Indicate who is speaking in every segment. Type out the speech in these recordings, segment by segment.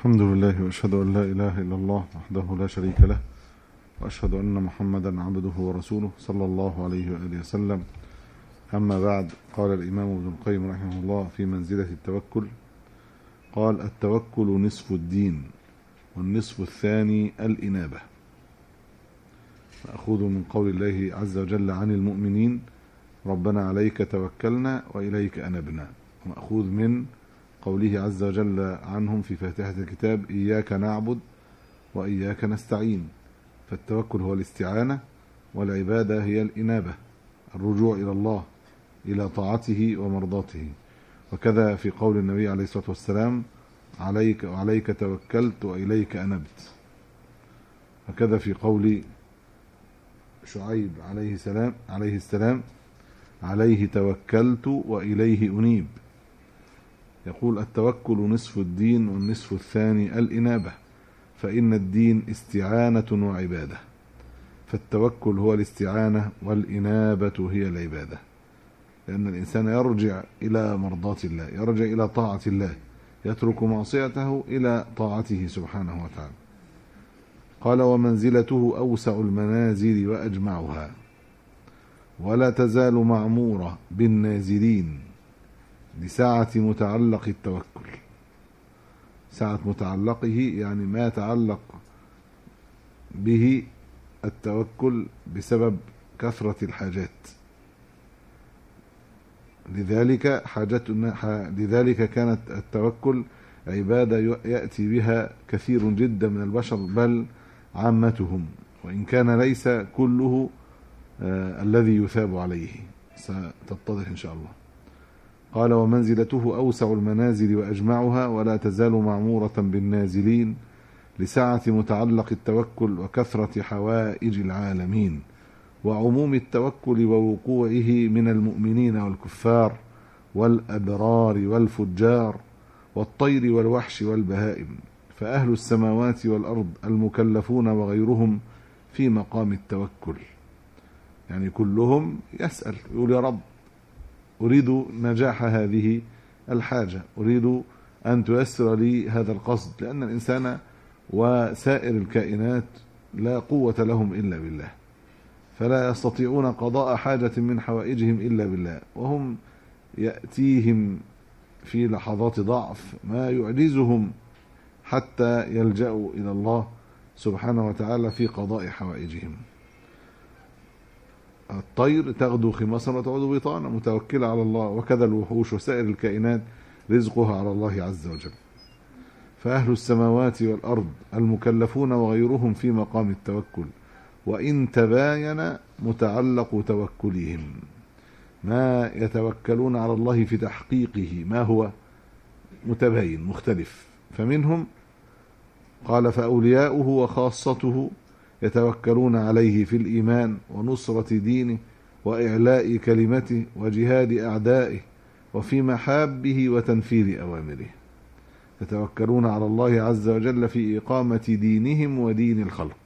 Speaker 1: الحمد لله واشهد ان لا اله الا الله وحده لا شريك له واشهد ان محمدا عبده ورسوله صلى الله عليه واله وسلم اما بعد قال الامام ابن القيم رحمه الله في منزله التوكل قال التوكل نصف الدين والنصف الثاني الانابه ماخوذ من قول الله عز وجل عن المؤمنين ربنا عليك توكلنا واليك انبنا ماخوذ من قوله عز وجل عنهم في فاتحة الكتاب إياك نعبد وإياك نستعين فالتوكل هو الاستعانة والعبادة هي الإنابة الرجوع إلى الله إلى طاعته ومرضاته وكذا في قول النبي عليه الصلاة والسلام عليك وعليك توكلت وإليك أنبت وكذا في قول شعيب عليه السلام عليه السلام عليه توكلت وإليه أنيب يقول التوكل نصف الدين والنصف الثاني الإنابة فإن الدين استعانة وعبادة فالتوكل هو الاستعانة والإنابة هي العبادة لأن الإنسان يرجع إلى مرضاة الله يرجع إلى طاعة الله يترك معصيته إلى طاعته سبحانه وتعالى قال ومنزلته أوسع المنازل وأجمعها ولا تزال معمورة بالنازلين لسعة متعلق التوكل سعة متعلقه يعني ما يتعلق به التوكل بسبب كثرة الحاجات لذلك حاجتنا لذلك كانت التوكل عبادة يأتي بها كثير جدا من البشر بل عامتهم وإن كان ليس كله آه الذي يثاب عليه ستتضح إن شاء الله قال ومنزلته أوسع المنازل وأجمعها ولا تزال معمورة بالنازلين لسعة متعلق التوكل وكثرة حوائج العالمين وعموم التوكل ووقوعه من المؤمنين والكفار والأبرار والفجار والطير والوحش والبهائم فأهل السماوات والأرض المكلفون وغيرهم في مقام التوكل يعني كلهم يسأل يقول يا رب أريد نجاح هذه الحاجة أريد أن تيسر لي هذا القصد لأن الإنسان وسائر الكائنات لا قوة لهم إلا بالله فلا يستطيعون قضاء حاجة من حوائجهم إلا بالله وهم يأتيهم في لحظات ضعف ما يعجزهم حتى يلجأوا إلى الله سبحانه وتعالى في قضاء حوائجهم الطير تغدو خماصا وتعود بطانا متوكلة على الله وكذا الوحوش وسائر الكائنات رزقها على الله عز وجل فأهل السماوات والأرض المكلفون وغيرهم في مقام التوكل وإن تباين متعلق توكلهم ما يتوكلون على الله في تحقيقه ما هو متباين مختلف فمنهم قال فأولياؤه وخاصته يتوكلون عليه في الإيمان ونصرة دينه وإعلاء كلمته وجهاد أعدائه وفي محابه وتنفيذ أوامره يتوكلون على الله عز وجل في إقامة دينهم ودين الخلق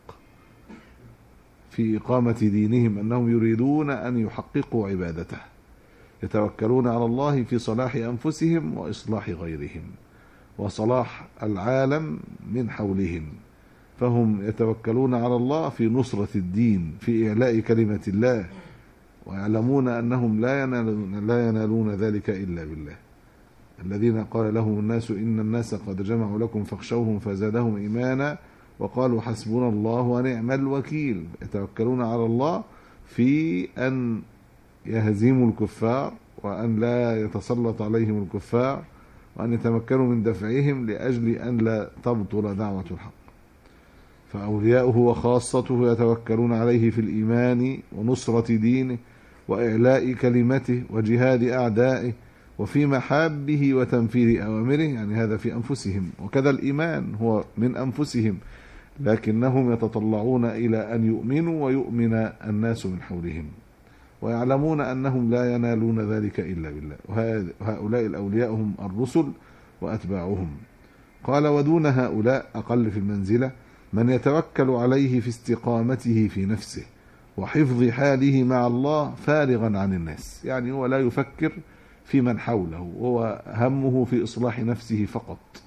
Speaker 1: في إقامة دينهم أنهم يريدون أن يحققوا عبادته يتوكلون على الله في صلاح أنفسهم وإصلاح غيرهم وصلاح العالم من حولهم فهم يتوكلون على الله في نصرة الدين في إعلاء كلمة الله ويعلمون أنهم لا ينالون, لا ينالون ذلك إلا بالله الذين قال لهم الناس إن الناس قد جمعوا لكم فاخشوهم فزادهم إيمانا وقالوا حسبنا الله ونعم الوكيل يتوكلون على الله في أن يهزموا الكفار وأن لا يتسلط عليهم الكفار وأن يتمكنوا من دفعهم لأجل أن لا تبطل دعوة الحق فأولياؤه وخاصته يتوكلون عليه في الإيمان ونصرة دينه وإعلاء كلمته وجهاد أعدائه وفي محابه وتنفيذ أوامره يعني هذا في أنفسهم وكذا الإيمان هو من أنفسهم لكنهم يتطلعون إلى أن يؤمنوا ويؤمن الناس من حولهم ويعلمون أنهم لا ينالون ذلك إلا بالله وهؤلاء الأولياء هم الرسل وأتباعهم قال ودون هؤلاء أقل في المنزلة من يتوكل عليه في استقامته في نفسه وحفظ حاله مع الله فارغا عن الناس يعني هو لا يفكر في من حوله هو همه في إصلاح نفسه فقط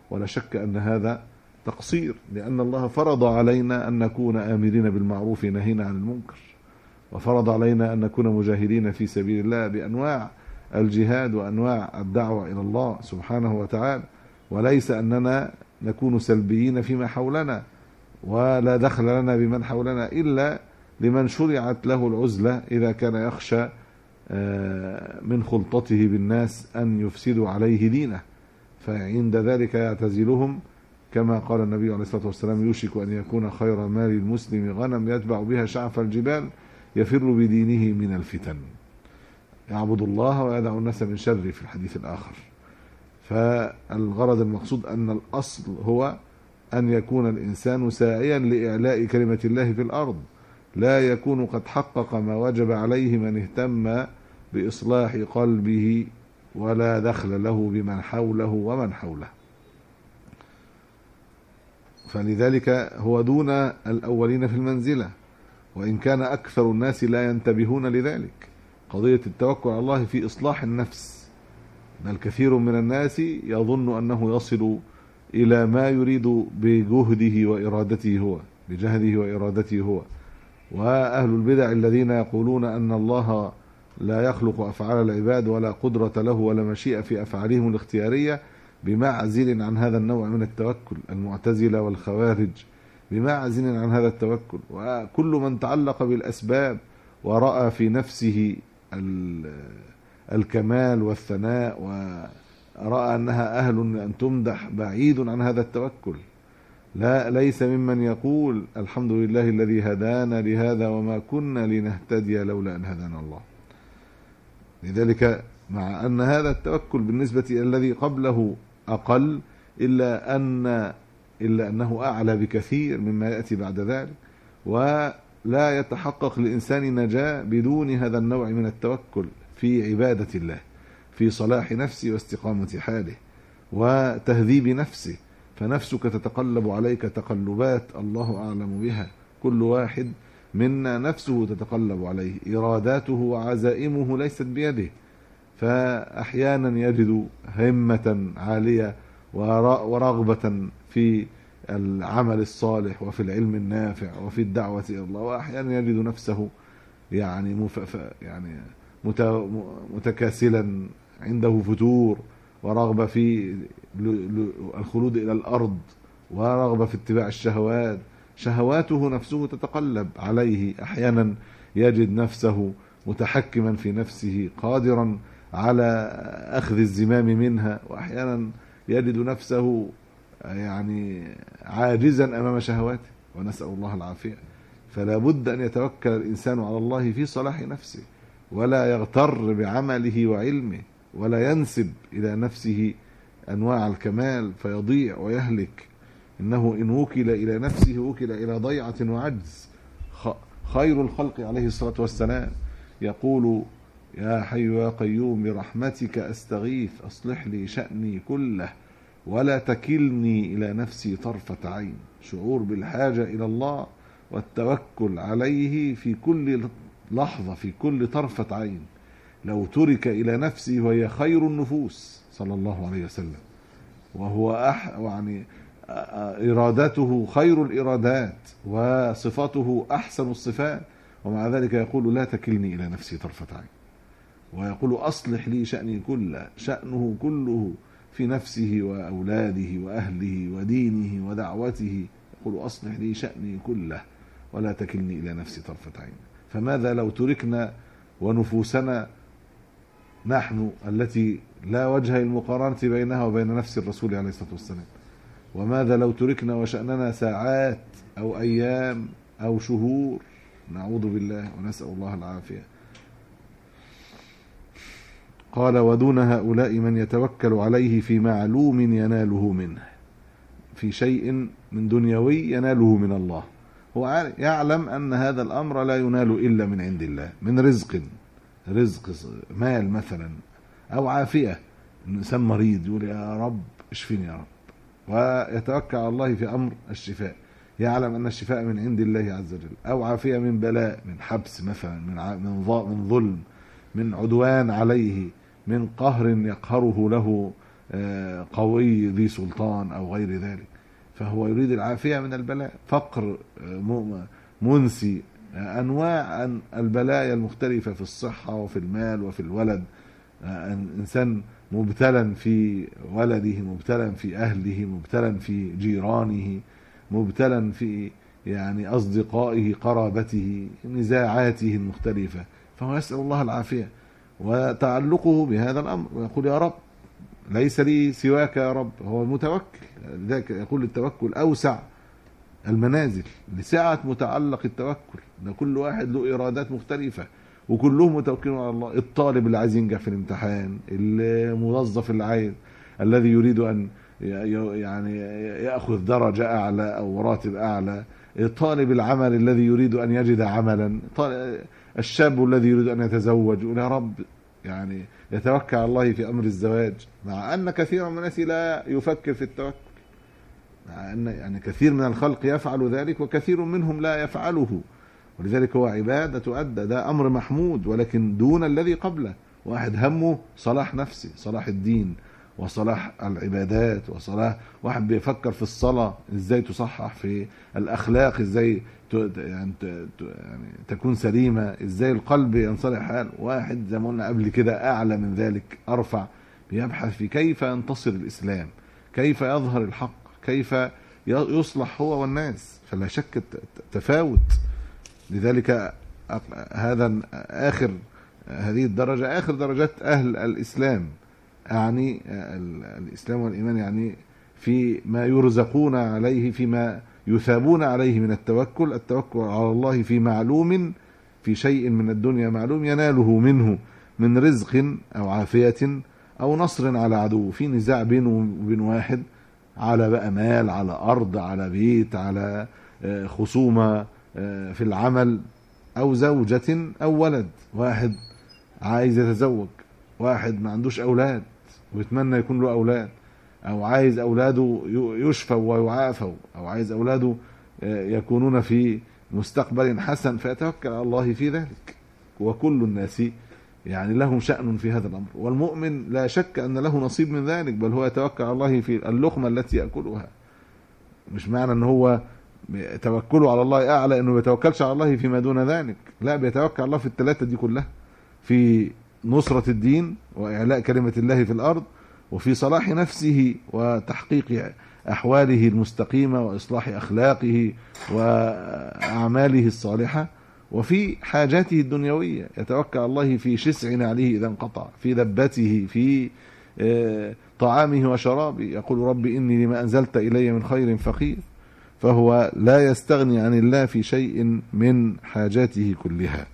Speaker 1: ولا شك أن هذا تقصير لأن الله فرض علينا أن نكون آمرين بالمعروف نهينا عن المنكر وفرض علينا أن نكون مجاهدين في سبيل الله بأنواع الجهاد وأنواع الدعوة إلى الله سبحانه وتعالى وليس أننا نكون سلبيين فيما حولنا ولا دخل لنا بمن حولنا إلا لمن شرعت له العزلة إذا كان يخشى من خلطته بالناس أن يفسدوا عليه دينه فعند ذلك يعتزلهم كما قال النبي عليه الصلاة والسلام يوشك أن يكون خير مال المسلم غنم يتبع بها شعف الجبال يفر بدينه من الفتن يعبد الله ويدع الناس من شره في الحديث الآخر فالغرض المقصود أن الأصل هو أن يكون الإنسان ساعيا لإعلاء كلمة الله في الأرض لا يكون قد حقق ما وجب عليه من اهتم بإصلاح قلبه ولا دخل له بمن حوله ومن حوله فلذلك هو دون الأولين في المنزلة وإن كان أكثر الناس لا ينتبهون لذلك قضية التوكل على الله في إصلاح النفس بل كثير من الناس يظن أنه يصل إلى ما يريد بجهده وإرادته هو بجهده وإرادته هو وأهل البدع الذين يقولون أن الله لا يخلق أفعال العباد ولا قدرة له ولا مشيئة في أفعالهم الاختيارية بمعزل عن هذا النوع من التوكل المعتزلة والخوارج بمعزل عن هذا التوكل وكل من تعلق بالأسباب ورأى في نفسه الكمال والثناء ورأى أنها أهل أن تمدح بعيد عن هذا التوكل لا ليس ممن يقول الحمد لله الذي هدانا لهذا وما كنا لنهتدي لولا أن هدانا الله لذلك مع أن هذا التوكل بالنسبة إلى الذي قبله أقل إلا أن إلا أنه أعلى بكثير مما يأتي بعد ذلك ولا يتحقق للإنسان نجاة بدون هذا النوع من التوكل في عبادة الله في صلاح نفسه واستقامة حاله وتهذيب نفسه فنفسك تتقلب عليك تقلبات الله أعلم بها كل واحد منا نفسه تتقلب عليه إراداته وعزائمه ليست بيده فأحيانا يجد همة عالية ورغبة في العمل الصالح وفي العلم النافع وفي الدعوة إلى الله وأحيانا يجد نفسه يعني مف... يعني مت... متكاسلا عنده فتور ورغبة في الخلود إلى الأرض ورغبة في اتباع الشهوات شهواته نفسه تتقلب عليه أحيانا يجد نفسه متحكما في نفسه قادرا على أخذ الزمام منها وأحيانا يجد نفسه يعني عاجزا أمام شهواته ونسأل الله العافية فلا بد أن يتوكل الإنسان على الله في صلاح نفسه ولا يغتر بعمله وعلمه ولا ينسب إلى نفسه أنواع الكمال فيضيع ويهلك إنه إن وكل إلى نفسه وكل إلى ضيعة وعجز خير الخلق عليه الصلاة والسلام يقول يا حي يا قيوم برحمتك أستغيث أصلح لي شأني كله ولا تكلني إلى نفسي طرفة عين شعور بالحاجة إلى الله والتوكل عليه في كل لحظة في كل طرفة عين لو ترك إلى نفسه وهي خير النفوس صلى الله عليه وسلم وهو أح يعني إرادته خير الإرادات وصفاته أحسن الصفات ومع ذلك يقول لا تكلني إلى نفسي طرفة عين ويقول أصلح لي شأني كله شأنه كله في نفسه وأولاده وأهله ودينه ودعوته يقول أصلح لي شأني كله ولا تكلني إلى نفسي طرفة عين فماذا لو تركنا ونفوسنا نحن التي لا وجه المقارنة بينها وبين نفس الرسول عليه الصلاة والسلام وماذا لو تركنا وشأننا ساعات أو أيام أو شهور نعوذ بالله ونسأل الله العافية قال ودون هؤلاء من يتوكل عليه في معلوم يناله منه في شيء من دنيوي يناله من الله هو يعلم أن هذا الأمر لا ينال إلا من عند الله من رزق رزق مال مثلا أو عافية الإنسان مريض يقول يا رب اشفيني يا رب ويتوكل على الله في أمر الشفاء يعلم أن الشفاء من عند الله عز وجل أو عافية من بلاء من حبس مثلا من من من ظلم من عدوان عليه من قهر يقهره له آه، قوي ذي سلطان او غير ذلك فهو يريد العافيه من البلاء فقر آه، م- منسي آه، انواع أن- البلايا المختلفه في الصحه وفي المال وفي الولد آه، أن- انسان مبتلا في ولده مبتلا في اهله مبتلا في جيرانه مبتلا في يعني اصدقائه قرابته نزاعاته المختلفه فهو يسال الله العافيه وتعلقه بهذا الامر ويقول يا رب ليس لي سواك يا رب هو المتوكل لذلك يقول التوكل اوسع المنازل لسعه متعلق التوكل ده كل واحد له ارادات مختلفه وكلهم متوكلون على الله الطالب اللي عايز ينجح في الامتحان الموظف اللي عايز الذي يريد ان ي- ي- يعني ياخذ درجه اعلى او راتب اعلى طالب العمل الذي يريد ان يجد عملا طال- الشاب الذي يريد ان يتزوج يقول يا رب يعني يتوكل على الله في امر الزواج مع ان كثيرا من الناس لا يفكر في التوكل مع ان يعني كثير من الخلق يفعل ذلك وكثير منهم لا يفعله ولذلك هو عباده تؤدى ده امر محمود ولكن دون الذي قبله واحد همه صلاح نفسه صلاح الدين وصلاح العبادات وصلاح واحد بيفكر في الصلاه ازاي تصحح في الاخلاق ازاي ت- يعني, ت- ت- يعني تكون سليمه ازاي القلب ينصلح حال واحد زي ما قلنا قبل كده اعلى من ذلك ارفع بيبحث في كيف ينتصر الاسلام كيف يظهر الحق كيف ي- يصلح هو والناس فلا شك الت- تفاوت لذلك أق- هذا اخر هذه الدرجه اخر درجات اهل الاسلام يعني ال- الاسلام والايمان يعني في ما يرزقون عليه فيما يثابون عليه من التوكل التوكل على الله في معلوم في شيء من الدنيا معلوم يناله منه من رزق او عافيه او نصر على عدو في نزاع بينه وبين واحد على بقى مال على ارض على بيت على آه، خصومه آه، في العمل او زوجه او ولد واحد عايز يتزوج واحد ما عندوش اولاد ويتمنى يكون له اولاد او عايز اولاده ي- يشفوا ويعافوا او عايز اولاده آه، يكونون في مستقبل حسن فيتوكل على الله في ذلك وكل الناس يعني لهم شأن في هذا الأمر والمؤمن لا شك أن له نصيب من ذلك بل هو يتوكل على الله في اللقمة التي يأكلها مش معنى أن هو توكله على الله أعلى أنه ما يتوكلش على الله فيما دون ذلك لا بيتوكل على الله في الثلاثة دي كلها في نصرة الدين وإعلاء كلمة الله في الأرض وفي صلاح نفسه وتحقيق أحواله المستقيمة وإصلاح أخلاقه وأعماله الصالحة وفي حاجاته الدنيوية يتوكل على الله في شسع نعله إذا انقطع في دبته في آه، طعامه وشرابه يقول رب إني لما أنزلت إلي من خير فقير فهو لا يستغني عن الله في شيء من حاجاته كلها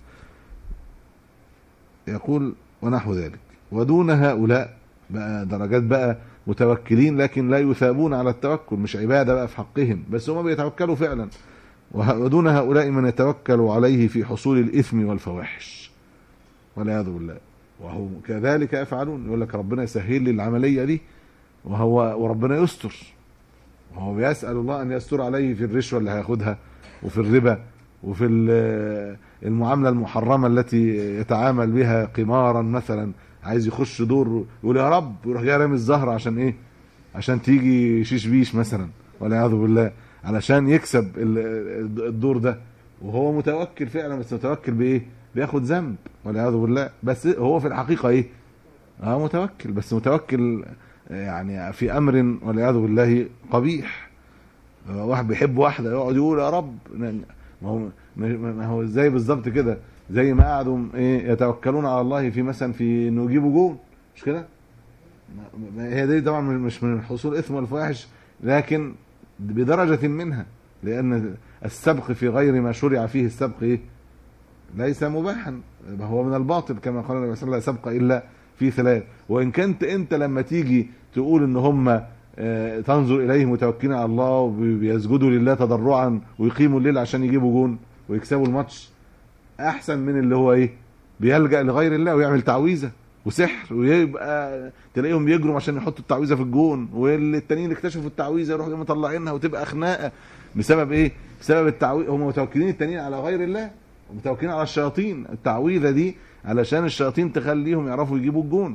Speaker 1: يقول ونحو ذلك ودون هؤلاء بقى درجات بقى متوكلين لكن لا يثابون على التوكل مش عبادة بقى في حقهم بس هم بيتوكلوا فعلا وه- ودون هؤلاء من يتوكل عليه في حصول الإثم والفواحش والعياذ بالله وهو كذلك يفعلون يقول لك ربنا يسهل لي العملية دي وهو وربنا يستر وهو بيسأل الله أن يستر عليه في الرشوة اللي هياخدها وفي الربا وفي ال- المعاملة المحرمة التي يتعامل بها قمارا مثلا عايز يخش دور يقول يا رب يروح جاي رامي الزهر عشان ايه عشان تيجي شيش بيش مثلا والعياذ بالله علشان يكسب ال- الدور ده وهو متوكل فعلا بس متوكل بايه بياخد ذنب والعياذ بالله بس هو في الحقيقة ايه اه متوكل بس متوكل يعني في امر والعياذ بالله قبيح واحد بيحب واحده يقعد يقول يا رب ما هو ما هو ازاي بالظبط كده زي ما قعدوا ايه يتوكلون على الله في مثلا في انه يجيبوا جون مش كده ما- ما- هي دي طبعا مش من حصول اثم والفواحش لكن بدرجه منها لان السبق في غير ما شرع فيه السبق ايه ليس مباحا هو من الباطل كما قال النبي صلى الله عليه وسلم لا سبق الا في ثلاث وان كنت انت لما تيجي تقول ان هم آه، تنظر اليه متوكلين على الله وبيسجدوا لله تضرعا ويقيموا الليل عشان يجيبوا جون ويكسبوا الماتش احسن من اللي هو ايه بيلجا لغير الله ويعمل تعويذه وسحر ويبقى تلاقيهم بيجروا عشان يحطوا التعويذه في الجون والتانيين اللي اكتشفوا التعويذه يروحوا جايين مطلعينها وتبقى خناقه بسبب ايه؟ بسبب التعويذ هم متوكلين التانيين على غير الله ومتوكلين على الشياطين التعويذه دي علشان الشياطين تخليهم يعرفوا يجيبوا الجون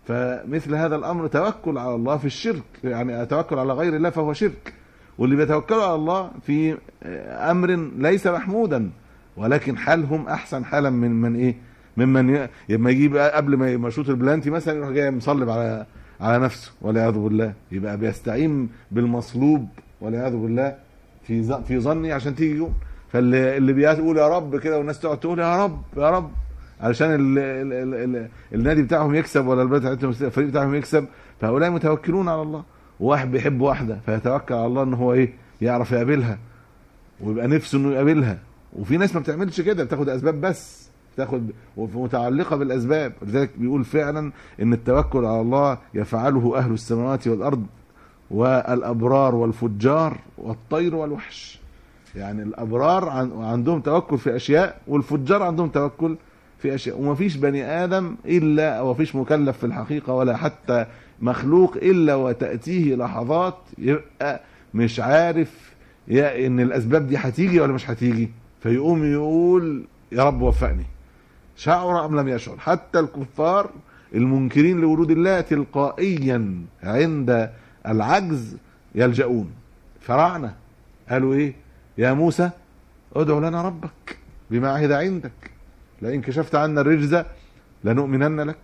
Speaker 1: فمثل هذا الامر توكل على الله في الشرك يعني التوكل على غير الله فهو شرك واللي بيتوكلوا على الله في امر ليس محمودا ولكن حالهم احسن حالا من من ايه ممن ي- لما يجيب قبل ما ما يشوط البلانتي مثلا يروح جاي مصلب على على نفسه والعياذ بالله يبقى بيستعين بالمصلوب والعياذ بالله في ظ- في ظني عشان تيجي جون فاللي اللي بيقول يا رب كده والناس تقعد تقول يا رب يا رب علشان ال ال ال ال النادي بتاعهم يكسب ولا البلد بتاعتهم الفريق بتاعهم يكسب فهؤلاء متوكلون على الله واحد بيحب واحده فيتوكل على الله ان هو ايه يعرف يقابلها ويبقى نفسه انه يقابلها وفي ناس ما بتعملش كده بتاخد اسباب بس بتاخد متعلقه بالاسباب لذلك بيقول فعلا ان التوكل على الله يفعله اهل السماوات والارض والابرار والفجار والطير والوحش يعني الابرار عن- عندهم توكل في اشياء والفجار عندهم توكل في اشياء ومفيش بني ادم الا او مفيش مكلف في الحقيقه ولا حتى مخلوق الا وتاتيه لحظات يبقى مش عارف يا ان الاسباب دي هتيجي ولا مش هتيجي فيقوم يقول يا رب وفقني شعر ام لم يشعر حتى الكفار المنكرين لورود الله تلقائيا عند العجز يلجؤون فراعنه قالوا ايه يا موسى ادع لنا ربك بما عهد عندك لئن كشفت عنا الرجز لنؤمنن لك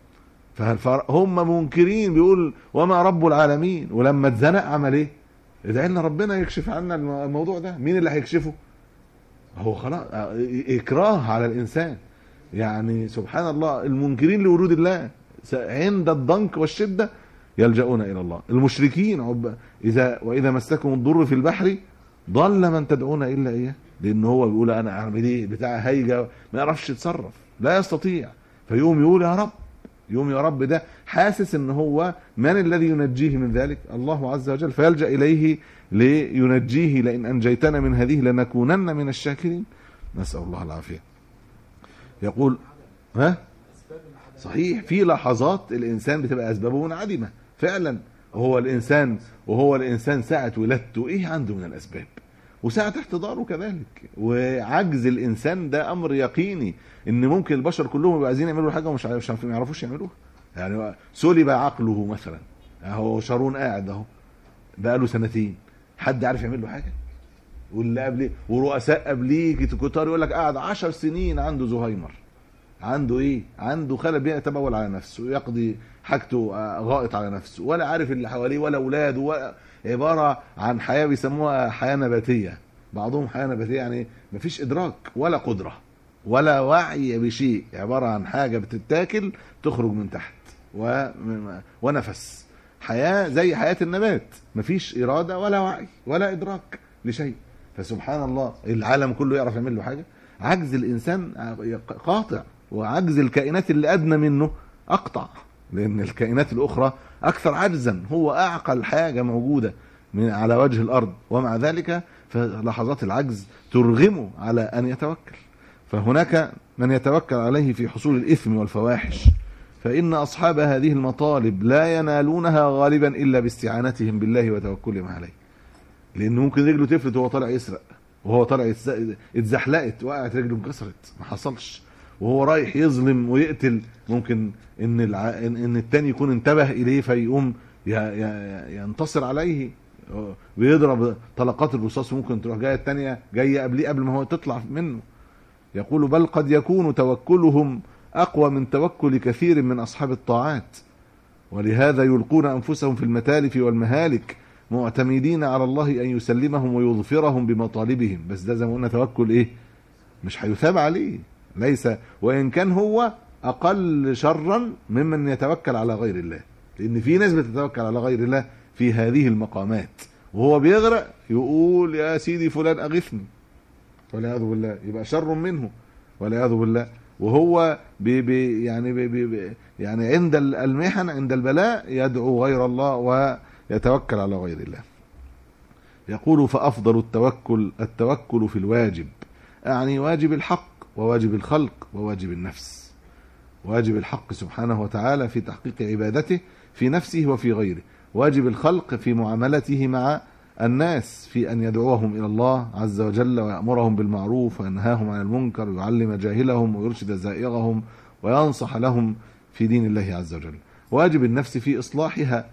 Speaker 1: فهم منكرين بيقول وما رب العالمين ولما اتزنق عمل ايه ادعي لنا ربنا يكشف عنا الموضوع ده مين اللي هيكشفه هو خلاص اكراه على الانسان يعني سبحان الله المنكرين لورود الله عند الضنك والشده يلجؤون الى الله المشركين عب اذا واذا مسكم الضر في البحر ضل من تدعون الا اياه لان هو بيقول انا اعمل ايه بتاع هيجه ما يعرفش يتصرف لا يستطيع فيقوم يقول يا رب يقوم يا رب ده حاسس ان هو من الذي ينجيه من ذلك الله عز وجل فيلجا اليه لينجيه لئن انجيتنا من هذه لنكونن من الشاكرين نسال الله العافيه يقول ها صحيح في لحظات الانسان بتبقى اسبابه منعدمه فعلا هو الانسان وهو الانسان ساعه ولادته ايه عنده من الاسباب وساعة احتضاره كذلك وعجز الانسان ده امر يقيني ان ممكن البشر كلهم يبقوا عايزين يعملوا حاجه ومش عارف ما يعرفوش يعملوها يعني سلب عقله مثلا اهو شارون قاعد اهو بقاله سنتين حد عارف يعمل له حاجه واللي قبليه ورؤساء قبليه كتار يقول لك قاعد 10 سنين عنده زهايمر عنده ايه عنده خلل بيتبول على نفسه ويقضي حاجته غائط على نفسه ولا عارف اللي حواليه ولا اولاده ولا عباره عن حياه بيسموها حياه نباتيه بعضهم حياه نباتيه يعني مفيش ادراك ولا قدره ولا وعي بشيء عباره عن حاجه بتتاكل تخرج من تحت و... ونفس حياه زي حياه النبات مفيش اراده ولا وعي ولا ادراك لشيء فسبحان الله العالم كله يعرف يعمل له حاجه عجز الانسان قاطع وعجز الكائنات اللي ادنى منه اقطع لان الكائنات الاخرى اكثر عجزا هو اعقل حاجه موجوده من على وجه الارض ومع ذلك فلحظات العجز ترغمه على ان يتوكل فهناك من يتوكل عليه في حصول الاثم والفواحش فان اصحاب هذه المطالب لا ينالونها غالبا الا باستعانتهم بالله وتوكلهم عليه لان ممكن رجله تفلت وهو طالع يسرق وهو طالع اتزحلقت وقعت رجله انكسرت ما حصلش وهو رايح يظلم ويقتل ممكن ان الع... ان التاني يكون انتبه اليه فيقوم ي... ي... ينتصر عليه ويضرب طلقات الرصاص وممكن تروح جايه الثانيه جايه قبليه قبل ما هو تطلع منه يقول بل قد يكون توكلهم اقوى من توكل كثير من اصحاب الطاعات ولهذا يلقون انفسهم في المتالف والمهالك معتمدين على الله ان يسلمهم ويظفرهم بمطالبهم بس ده زي ما قلنا توكل ايه مش هيثاب عليه ليس وان كان هو اقل شرا ممن يتوكل على غير الله لان في ناس بتتوكل على غير الله في هذه المقامات وهو بيغرق يقول يا سيدي فلان اغثني والعياذ بالله يبقى شر منه والعياذ بالله وهو بي بي يعني بي بي يعني عند المحن عند البلاء يدعو غير الله ويتوكل على غير الله يقول فافضل التوكل التوكل في الواجب اعني واجب الحق وواجب الخلق وواجب النفس واجب الحق سبحانه وتعالى في تحقيق عبادته في نفسه وفي غيره واجب الخلق في معاملته مع الناس في ان يدعوهم الى الله عز وجل ويامرهم بالمعروف وينهاهم عن المنكر ويعلم جاهلهم ويرشد زائغهم وينصح لهم في دين الله عز وجل واجب النفس في إصلاحها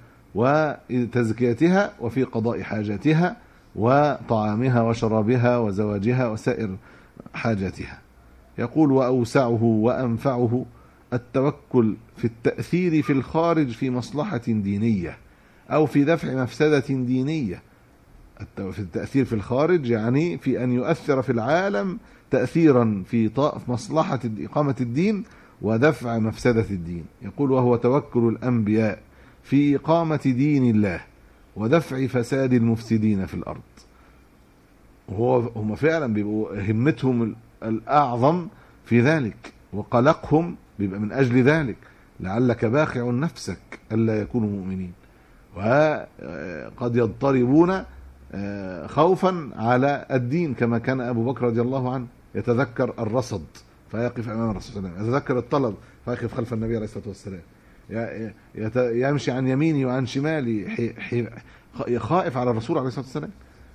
Speaker 1: وتزكيتها وفي قضاء حاجاتها وطعامها وشرابها وزواجها وسائر حاجاتها يقول وأوسعه وأنفعه التوكل في التأثير في الخارج في مصلحة دينية أو في دفع مفسدة دينية الت- في التأثير في الخارج يعني في أن يؤثر في العالم تأثيرا في ط- في مصلحة إقامة الدين ودفع مفسدة الدين يقول وهو توكل الأنبياء في إقامة دين الله ودفع فساد المفسدين في الأرض وهو هم فعلا بيبقوا همتهم ال- الأعظم في ذلك وقلقهم بيبقى من أجل ذلك لعلك باخع نفسك ألا يكونوا مؤمنين وقد يضطربون آه، خوفا على الدين كما كان أبو بكر رضي الله عنه يتذكر الرصد فيقف أمام الرسول صلى الله عليه وسلم يتذكر الطلب فيقف خلف النبي عليه الصلاة والسلام ي- يت- يمشي عن يمينه وعن شماله حي- حي- خائف على الرسول عليه الصلاة والسلام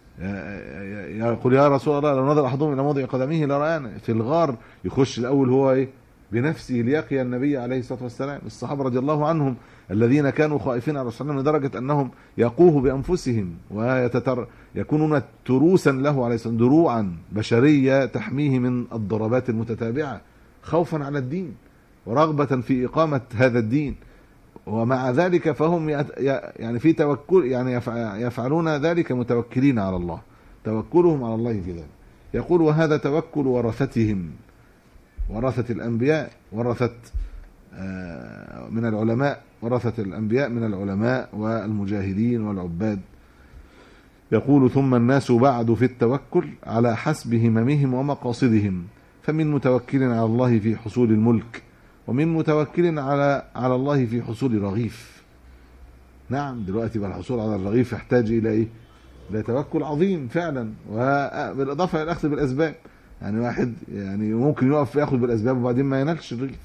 Speaker 1: يقول يا رسول الله لو نظر احدهم الى موضع قدمه لرانا في الغار يخش الاول هو ايه بنفسه ليقي النبي عليه الصلاه والسلام الصحابه رضي الله عنهم الذين كانوا خائفين على الرسول صلى الله عليه وسلم لدرجه انهم يقوه بانفسهم ويتتر يكونون تروسا له عليه الصلاه والسلام دروعا بشريه تحميه من الضربات المتتابعه خوفا على الدين ورغبه في اقامه هذا الدين ومع ذلك فهم يت- ي- يعني في توكل يعني يفع- يفعلون ذلك متوكلين على الله توكلهم على الله في ذلك يقول وهذا توكل ورثتهم ورثة الأنبياء ورثة آه، من العلماء ورثة الأنبياء من العلماء والمجاهدين والعباد يقول ثم الناس بعد في التوكل على حسب هممهم ومقاصدهم فمن متوكل على الله في حصول الملك ومن متوكل على على الله في حصول رغيف نعم دلوقتي بقى الحصول على الرغيف يحتاج الى ايه الى توكل عظيم فعلا وبالاضافه الى الاخذ بالاسباب يعني واحد يعني ممكن يقف ياخذ بالاسباب وبعدين ما ينالش الرغيف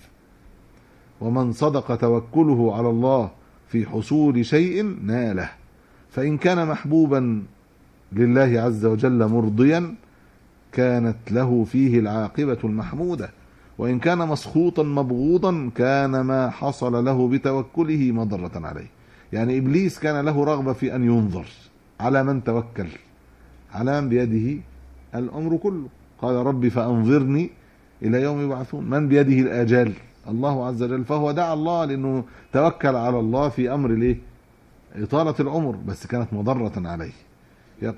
Speaker 1: ومن صدق توكله على الله في حصول شيء ناله فان كان محبوبا لله عز وجل مرضيا كانت له فيه العاقبه المحموده وإن كان مسخوطا مبغوضا كان ما حصل له بتوكله مضرة عليه يعني إبليس كان له رغبة في أن ينظر على من توكل على من بيده الأمر كله قال ربي فأنظرني إلى يوم يبعثون من بيده الآجال الله عز وجل فهو دعا الله لأنه توكل على الله في أمر ليه إطالة العمر بس كانت مضرة عليه يق-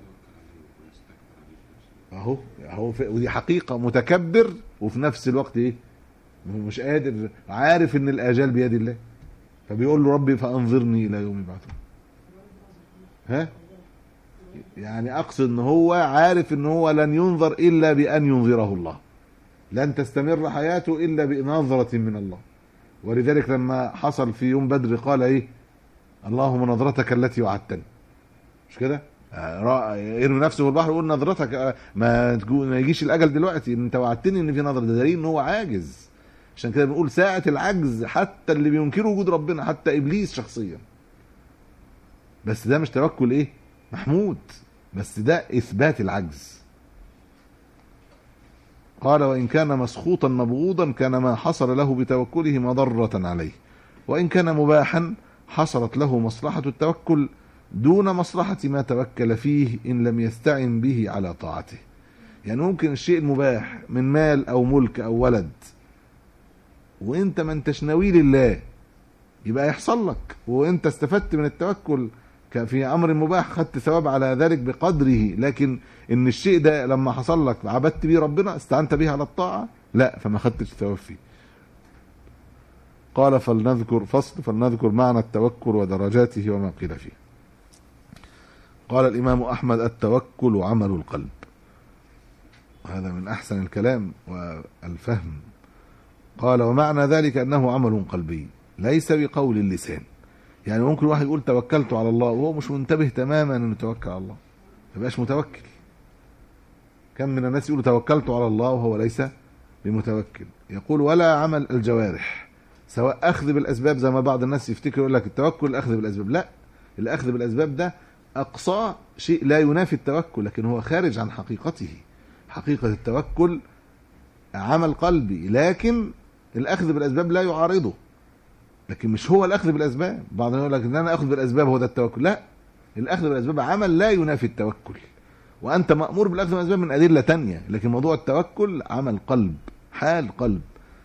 Speaker 1: اهو اهو في- ودي حقيقه متكبر وفي نفس الوقت ايه هو مش قادر عارف ان الاجال بيد الله فبيقول له ربي فانظرني الى يوم يبعثون ها يعني اقصد ان هو عارف ان هو لن ينظر الا بان ينظره الله لن تستمر حياته الا بنظره من الله ولذلك لما حصل في يوم بدر قال ايه اللهم نظرتك التي وعدتني مش كده آه، را- يرمي نفسه في البحر ويقول نظرتك آه، ما تجو- ما يجيش الاجل دلوقتي انت وعدتني ان في نظره ده دليل ان هو عاجز عشان كده بنقول ساعة العجز حتى اللي بينكروا وجود ربنا حتى ابليس شخصيا بس ده مش توكل ايه محمود بس ده اثبات العجز قال وان كان مسخوطا مبغوضا كان ما حصل له بتوكله مضرة عليه وان كان مباحا حصلت له مصلحة التوكل دون مصلحة ما توكل فيه إن لم يستعن به على طاعته يعني ممكن الشيء المباح من مال أو ملك أو ولد وانت ما انتش ناوي لله يبقى يحصل لك وانت استفدت من التوكل ك- في امر مباح خدت ثواب على ذلك بقدره لكن ان الشيء ده لما حصل لك عبدت بيه ربنا استعنت به على الطاعه لا فما خدتش ثواب فيه قال فلنذكر فصل فلنذكر معنى التوكل ودرجاته وما قيل فيه قال الإمام أحمد التوكل عمل القلب هذا من أحسن الكلام والفهم قال ومعنى ذلك أنه عمل قلبي ليس بقول اللسان يعني ممكن واحد يقول توكلت على الله وهو مش منتبه تماما انه توكل على الله ما يبقاش متوكل كم من الناس يقولوا توكلت على الله وهو ليس بمتوكل يقول ولا عمل الجوارح سواء اخذ بالاسباب زي ما بعض الناس يفتكر يقول لك التوكل الاخذ بالاسباب لا الاخذ بالاسباب ده اقصاه شيء لا ينافي التوكل لكن هو خارج عن حقيقته حقيقه التوكل عمل قلبي لكن الاخذ بالاسباب لا يعارضه لكن مش هو الاخذ بالاسباب بعض يقول لك ان انا اخذ بالاسباب هو ده التوكل لا الاخذ بالاسباب عمل لا ينافي التوكل وانت مامور بالاخذ بالاسباب من ادله تانية لكن موضوع التوكل عمل قلب حال قلب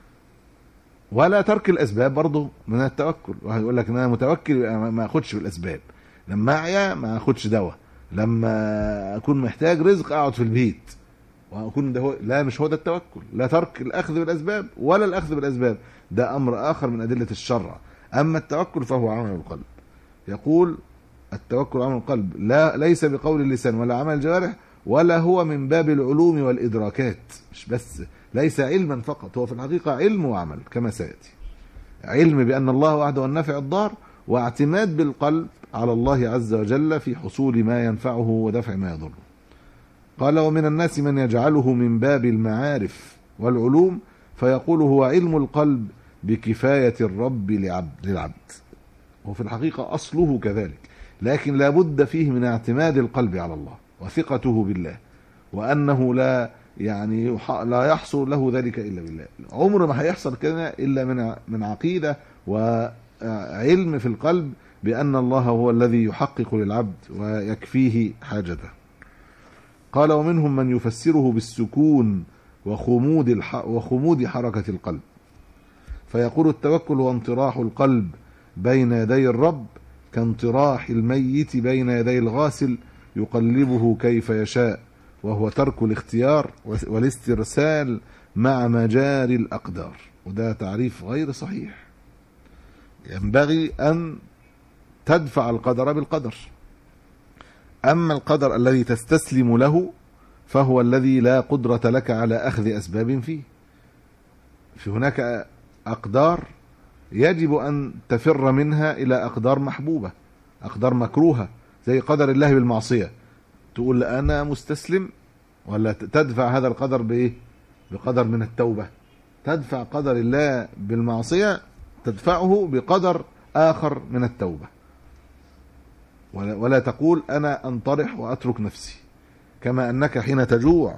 Speaker 1: ولا ترك الاسباب برضه من التوكل واحد يقول لك ان انا متوكل يبقى ما اخدش بالاسباب لما اعيا ما اخدش دواء لما اكون محتاج رزق اقعد في البيت واكون ده هو لا مش هو ده التوكل لا ترك الاخذ بالاسباب ولا الاخذ بالاسباب ده امر اخر من ادله الشرع اما التوكل فهو عمل القلب يقول التوكل عمل القلب لا ليس بقول اللسان ولا عمل الجوارح ولا هو من باب العلوم والادراكات مش بس ليس علما فقط هو في الحقيقه علم وعمل كما سياتي علم بان الله وحده النافع الضار واعتماد بالقلب على الله عز وجل في حصول ما ينفعه ودفع ما يضره قال ومن الناس من يجعله من باب المعارف والعلوم فيقول هو علم القلب بكفاية الرب لعبد للعبد وفي الحقيقة أصله كذلك لكن لا بد فيه من اعتماد القلب على الله وثقته بالله وأنه لا يعني لا يحصل له ذلك إلا بالله عمر ما هيحصل كده إلا من من عقيدة وعلم في القلب بأن الله هو الذي يحقق للعبد ويكفيه حاجته قال ومنهم من يفسره بالسكون وخمود الح... وخمود حركة القلب فيقول التوكل هو انطراح القلب بين يدي الرب كانطراح الميت بين يدي الغاسل يقلبه كيف يشاء وهو ترك الاختيار والاسترسال مع مجاري الأقدار وده تعريف غير صحيح ينبغي أن تدفع القدر بالقدر أما القدر الذي تستسلم له فهو الذي لا قدرة لك على أخذ أسباب فيه في هناك أقدار يجب أن تفر منها إلى أقدار محبوبة أقدار مكروهة زي قدر الله بالمعصية تقول أنا مستسلم ولا تدفع هذا القدر بإيه بقدر من التوبة تدفع قدر الله بالمعصية تدفعه بقدر آخر من التوبة ولا, ولا تقول أنا أنطرح وأترك نفسي كما أنك حين تجوع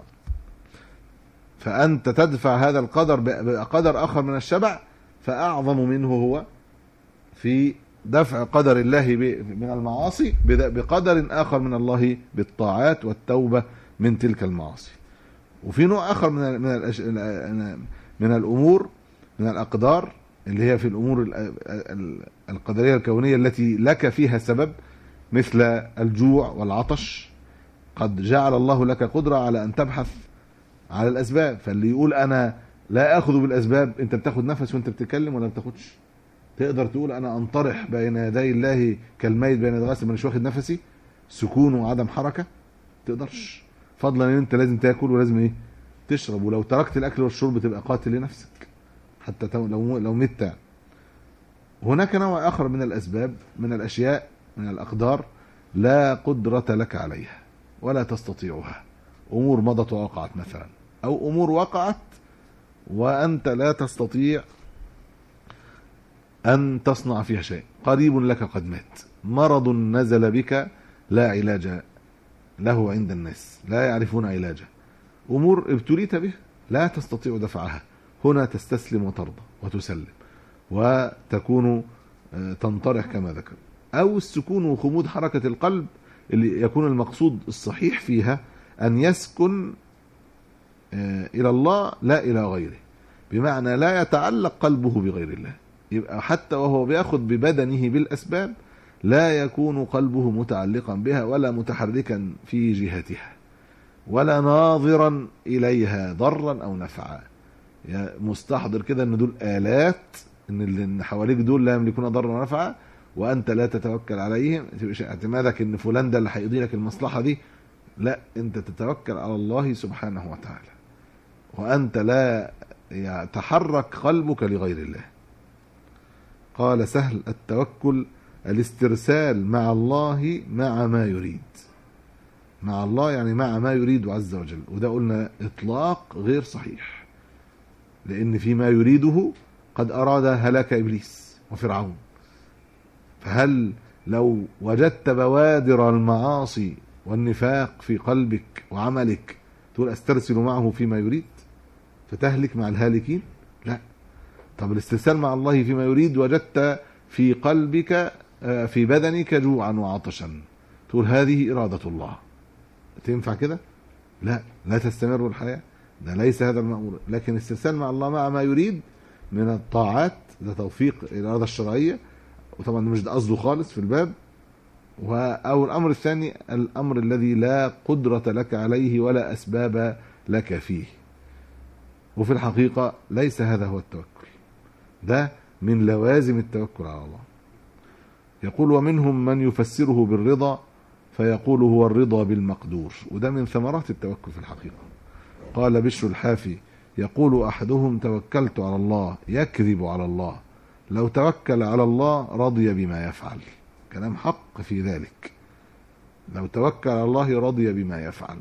Speaker 1: فأنت تدفع هذا القدر بقدر آخر من الشبع فأعظم منه هو في دفع قدر الله من المعاصي بقدر آخر من الله بالطاعات والتوبة من تلك المعاصي وفي نوع آخر من من من الأمور من الأقدار اللي هي في الأمور القدرية الكونية التي لك فيها سبب مثل الجوع والعطش قد جعل الله لك قدرة على أن تبحث على الأسباب فاللي يقول أنا لا أخذ بالأسباب أنت بتاخد نفس وأنت بتتكلم ولا بتاخدش تقدر تقول أنا أنطرح بين يدي الله كالميت بين يدي الغاسل مش واخد نفسي سكون وعدم حركة تقدرش فضلا ان انت لازم تاكل ولازم ايه تشرب ولو تركت الاكل والشرب تبقى قاتل لنفسك حتى لو لو مت هناك نوع اخر من الاسباب من الاشياء من الاقدار لا قدرة لك عليها ولا تستطيعها امور مضت ووقعت مثلا او امور وقعت وانت لا تستطيع ان تصنع فيها شيء قريب لك قد مات مرض نزل بك لا علاج له عند الناس لا يعرفون علاجه امور ابتليت به لا تستطيع دفعها هنا تستسلم وترضى وتسلم وتكون تنطرح كما ذكر او السكون وخمود حركه القلب اللي يكون المقصود الصحيح فيها ان يسكن الى الله لا الى غيره بمعنى لا يتعلق قلبه بغير الله يبقى حتى وهو بياخذ ببدنه بالاسباب لا يكون قلبه متعلقا بها ولا متحركا في جهتها ولا ناظرا اليها ضرا او نفعا مستحضر كده ان دول الات ان اللي حواليك دول لا يملكون ضرا ولا نفعا وانت لا تتوكل عليهم تبقى اعتمادك ان فلان ده اللي هيقضي لك المصلحه دي لا انت تتوكل على الله سبحانه وتعالى وانت لا يتحرك قلبك لغير الله قال سهل التوكل الاسترسال مع الله مع ما يريد مع الله يعني مع ما يريد عز وجل وده قلنا اطلاق غير صحيح لان فيما يريده قد اراد هلاك ابليس وفرعون فهل لو وجدت بوادر المعاصي والنفاق في قلبك وعملك تقول استرسل معه فيما يريد فتهلك مع الهالكين لا طب الاسترسال مع الله فيما يريد وجدت في قلبك آه، في بدنك جوعا وعطشا تقول هذه إرادة الله تنفع كده لا لا تستمر الحياة ده ليس هذا المأمور لكن استرسال مع الله مع ما يريد من الطاعات ده توفيق الإرادة الشرعية وطبعا مش ده قصده خالص في الباب و- أو الأمر الثاني الأمر الذي لا قدرة لك عليه ولا أسباب لك فيه وفي الحقيقة ليس هذا هو التوكل ده من لوازم التوكل على الله يقول ومنهم من يفسره بالرضا فيقول هو الرضا بالمقدور وده من ثمرات التوكل في الحقيقة قال بشر الحافي يقول أحدهم توكلت على الله يكذب على الله لو توكل على الله رضي بما يفعل كلام حق في ذلك لو توكل على الله رضي بما يفعل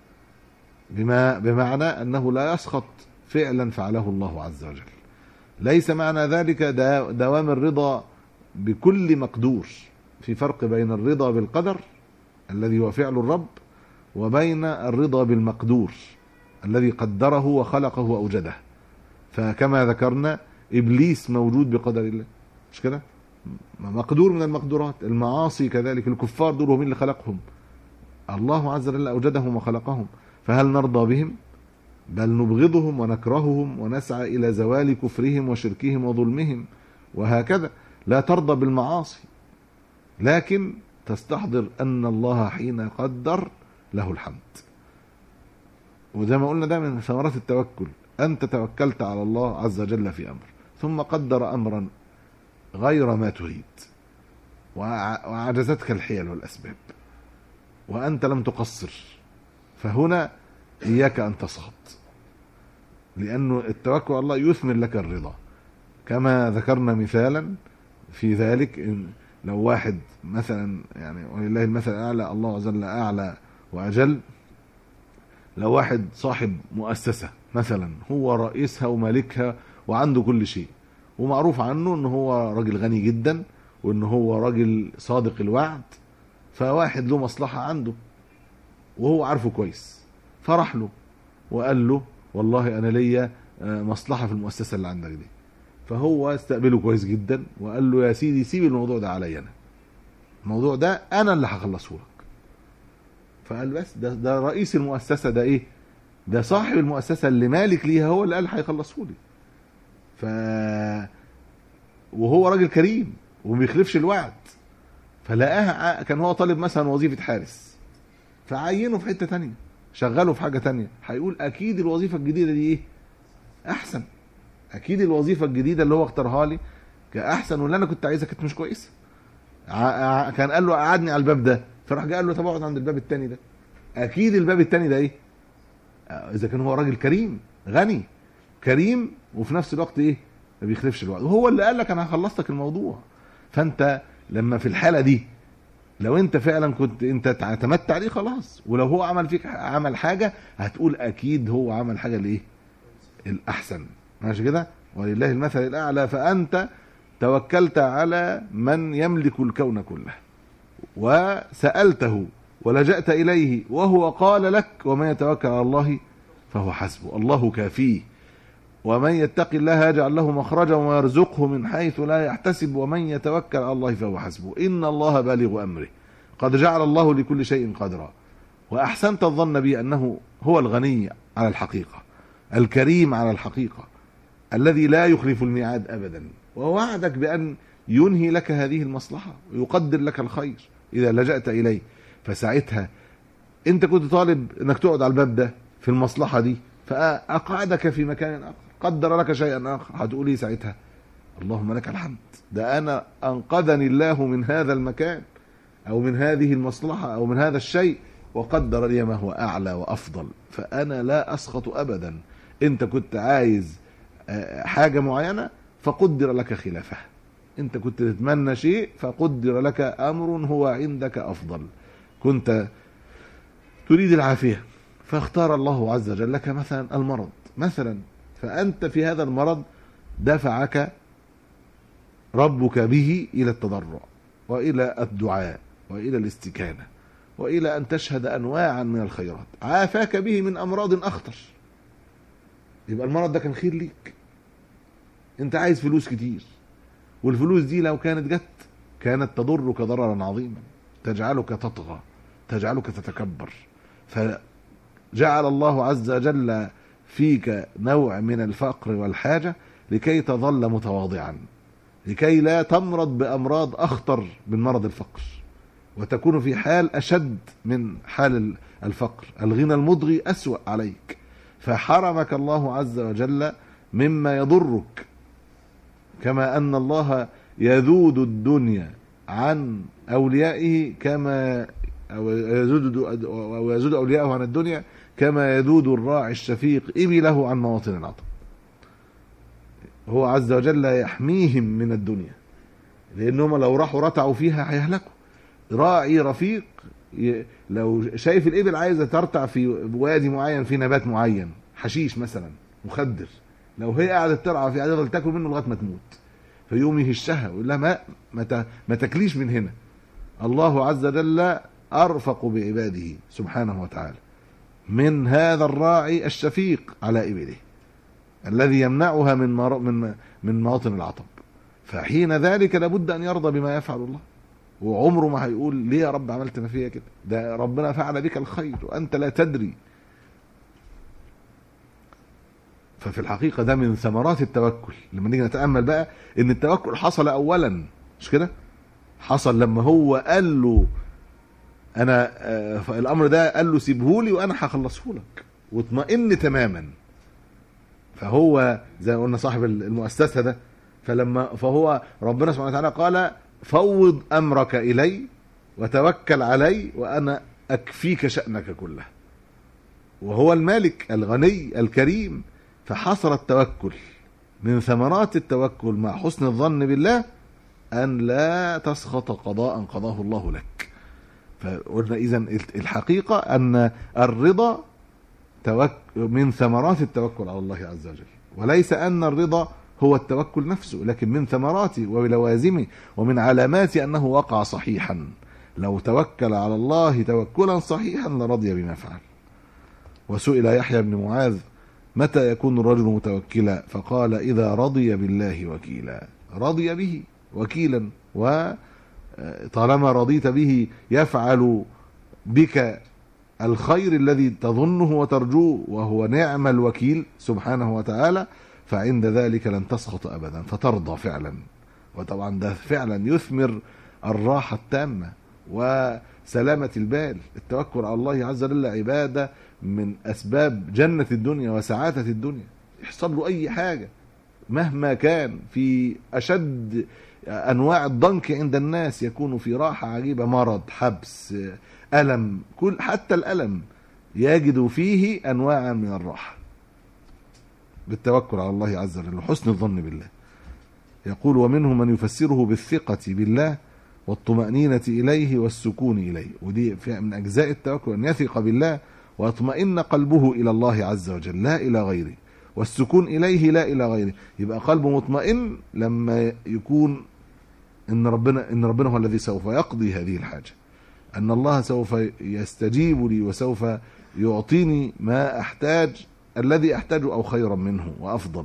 Speaker 1: بما بمعنى أنه لا يسخط فعلا فعله الله عز وجل ليس معنى ذلك دا- دوام الرضا بكل مقدور في فرق بين الرضا بالقدر الذي هو فعل الرب وبين الرضا بالمقدور الذي قدره وخلقه واوجده فكما ذكرنا ابليس موجود بقدر الله مش كده مقدور من المقدورات المعاصي كذلك الكفار دول هم اللي خلقهم الله عز وجل اوجدهم وخلقهم فهل نرضى بهم بل نبغضهم ونكرههم ونسعى الى زوال كفرهم وشركهم وظلمهم وهكذا لا ترضى بالمعاصي لكن تستحضر ان الله حين قدر له الحمد وزي ما قلنا ده من ثمرات التوكل انت توكلت على الله عز وجل في امر ثم قدر امرا غير ما تريد وع- وعجزتك الحيل والاسباب وانت لم تقصر فهنا اياك ان تسخط لانه التوكل على الله يثمر لك الرضا كما ذكرنا مثالا في ذلك إن لو واحد مثلا يعني ولله المثل الاعلى الله عز وجل اعلى واجل لو واحد صاحب مؤسسه مثلا هو رئيسها ومالكها وعنده كل شيء ومعروف عنه ان هو راجل غني جدا وان هو راجل صادق الوعد فواحد له مصلحه عنده وهو عارفه كويس فراح له وقال له والله انا ليا آه، مصلحه في المؤسسه اللي عندك دي فهو استقبله كويس جدا وقال له يا سيدي سيب الموضوع ده عليا انا الموضوع ده انا اللي هخلصه لك فقال بس ده ده رئيس المؤسسه ده ايه ده صاحب المؤسسه اللي مالك ليها هو اللي قال هيخلصه لي ف وهو راجل كريم وما بيخلفش الوعد فلقاها ع- كان هو طالب مثلا وظيفه حارس فعينه في حته تانية شغله في حاجه تانية هيقول اكيد الوظيفه الجديده دي ايه احسن اكيد الوظيفه الجديده اللي هو اختارها لي كاحسن واللي انا كنت عايزها كانت مش كويسه ع- ع- كان قال له قعدني على الباب ده فراح جه قال له طب اقعد عند الباب التاني ده اكيد الباب التاني ده ايه آه، اذا كان هو راجل كريم غني كريم وفي نفس الوقت ايه ما بيخلفش الوعد وهو اللي قال لك انا هخلص لك الموضوع فانت لما في الحاله دي لو انت فعلا كنت انت اعتمدت عليه خلاص ولو هو عمل فيك عمل حاجه هتقول اكيد هو عمل حاجه الايه الاحسن ماشي كده ولله المثل الاعلى فانت توكلت على من يملك الكون كله وسالته ولجأت اليه وهو قال لك ومن يتوكل على الله فهو حسبه الله كافيه ومن يتق الله يجعل له مخرجا ويرزقه من حيث لا يحتسب ومن يتوكل على الله فهو حسبه ان الله بالغ امره قد جعل الله لكل شيء قدرا واحسنت الظن بي انه هو الغني على الحقيقه الكريم على الحقيقه الذي لا يخلف الميعاد ابدا ووعدك بان ينهي لك هذه المصلحه ويقدر لك الخير اذا لجأت اليه فساعتها انت كنت طالب انك تقعد على الباب ده في المصلحه دي فاقعدك في مكان اخر قدر لك شيئا اخر هتقول ايه ساعتها اللهم لك الحمد ده انا انقذني الله من هذا المكان او من هذه المصلحه او من هذا الشيء وقدر لي ما هو اعلى وافضل فانا لا اسخط ابدا انت كنت عايز آه، حاجه معينه فقدر لك خلافها انت كنت تتمنى شيء فقدر لك امر هو عندك افضل كنت تريد العافيه فاختار الله عز وجل لك مثلا المرض مثلا فانت في هذا المرض دفعك ربك به الى التضرع والى الدعاء والى الاستكانه والى ان تشهد انواعا من الخيرات عافاك به من امراض اخطر يبقى المرض ده كان خير ليك انت عايز فلوس كتير والفلوس دي لو كانت جت كانت تضرك ضررا عظيما تجعلك تطغى تجعلك تتكبر فجعل الله عز وجل فيك نوع من الفقر والحاجة لكي تظل متواضعا لكي لا تمرض بأمراض أخطر من مرض الفقر وتكون في حال أشد من حال الفقر الغنى المضغي أسوأ عليك فحرمك الله عز وجل مما يضرك كما أن الله يذود الدنيا عن أوليائه كما أو يزود أو يزود أولياءه عن الدنيا كما يذود الراعي الشفيق إبله عن مواطن العطب هو عز وجل يحميهم من الدنيا لأنهم لو راحوا رتعوا فيها هيهلكوا راعي رفيق ي... لو شايف الإبل عايزة ترتع في وادي معين في نبات معين حشيش مثلا مخدر لو هي قعدت ترعى في هتفضل تاكل منه لغايه ما تموت فيقوم يهشها ويقول لها ما ما, ت... ما تاكليش من هنا الله عز وجل ارفق بعباده سبحانه وتعالى من هذا الراعي الشفيق على ابله الذي يمنعها من مر... من من مواطن العطب فحين ذلك لابد ان يرضى بما يفعل الله وعمره ما هيقول ليه يا رب عملت ما فيا كده ده ربنا فعل بك الخير وانت لا تدري ففي الحقيقه ده من ثمرات التوكل لما نيجي نتامل بقى ان التوكل حصل اولا مش كده حصل لما هو قال له انا آه الامر ده قال له سيبهولي وانا هخلصه لك واطمئن تماما فهو زي ما قلنا صاحب المؤسسه ده فلما فهو ربنا سبحانه وتعالى قال فوض امرك الي وتوكل علي وانا اكفيك شانك كله وهو المالك الغني الكريم فحصل التوكل من ثمرات التوكل مع حسن الظن بالله ان لا تسخط قضاء قضاه الله لك فقلنا اذا الحقيقه ان الرضا من ثمرات التوكل على الله عز وجل وليس ان الرضا هو التوكل نفسه لكن من ثمراته ولوازمه ومن علامات انه وقع صحيحا لو توكل على الله توكلا صحيحا لرضي بما فعل وسئل يحيى بن معاذ متى يكون الرجل متوكلا فقال اذا رضي بالله وكيلا رضي به وكيلا وطالما رضيت به يفعل بك الخير الذي تظنه وترجوه وهو نعم الوكيل سبحانه وتعالى فعند ذلك لن تسخط ابدا فترضى فعلا وطبعا ده فعلا يثمر الراحه التامه وسلامه البال التوكل على الله عز وجل عباده من اسباب جنه الدنيا وسعاده الدنيا يحصل له اي حاجه مهما كان في اشد انواع الضنك عند الناس يكون في راحه عجيبه مرض حبس الم كل حتى الالم يجد فيه انواعا من الراحه بالتوكل على الله عز وجل وحسن الظن بالله يقول ومنهم من يفسره بالثقة بالله والطمأنينة إليه والسكون إليه ودي من أجزاء التوكل أن يثق بالله ويطمئن قلبه إلى الله عز وجل لا إلى غيره والسكون إليه لا إلى غيره يبقى قلبه مطمئن لما يكون إن ربنا إن ربنا هو الذي سوف يقضي هذه الحاجة أن الله سوف يستجيب لي وسوف يعطيني ما أحتاج الذي أحتاجه أو خيرا منه وأفضل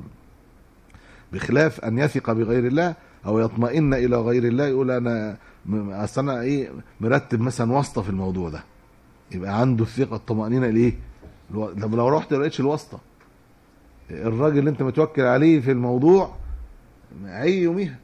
Speaker 1: بخلاف أن يثق بغير الله أو يطمئن إلى غير الله يقول أنا أصل أنا إيه مرتب مثلا واسطة في الموضوع ده يبقى عنده الثقة الطمأنينة لإيه؟ طب لو رحت ما لقيتش الواسطة الراجل اللي أنت متوكل عليه في الموضوع عي يوميها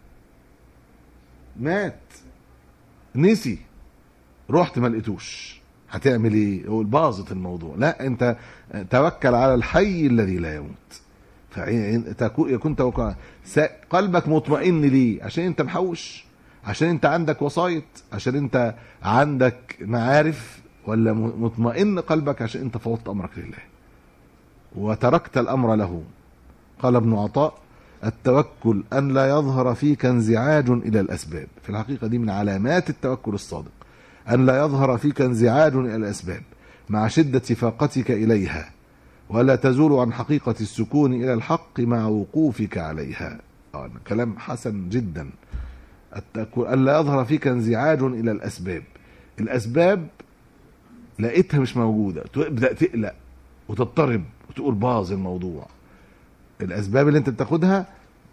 Speaker 1: مات نسي رحت ما لقيتوش هتعمل ايه؟ يقول باظت الموضوع، لا انت توكل على الحي الذي لا يموت. فيكون توكل قلبك مطمئن ليه؟ عشان انت محوش؟ عشان انت عندك وسايط؟ عشان انت عندك معارف؟ ولا مطمئن قلبك عشان انت فوضت امرك لله؟ وتركت الامر له. قال ابن عطاء: التوكل ان لا يظهر فيك انزعاج الى الاسباب، في الحقيقه دي من علامات التوكل الصادق. أن لا يظهر فيك انزعاج إلى الأسباب مع شدة فاقتك إليها ولا تزول عن حقيقة السكون إلى الحق مع وقوفك عليها آه كلام حسن جدا أن لا يظهر فيك انزعاج إلى الأسباب الأسباب لقيتها مش موجودة تبدأ تقلق وتضطرب وتقول باظ الموضوع الأسباب اللي أنت بتاخدها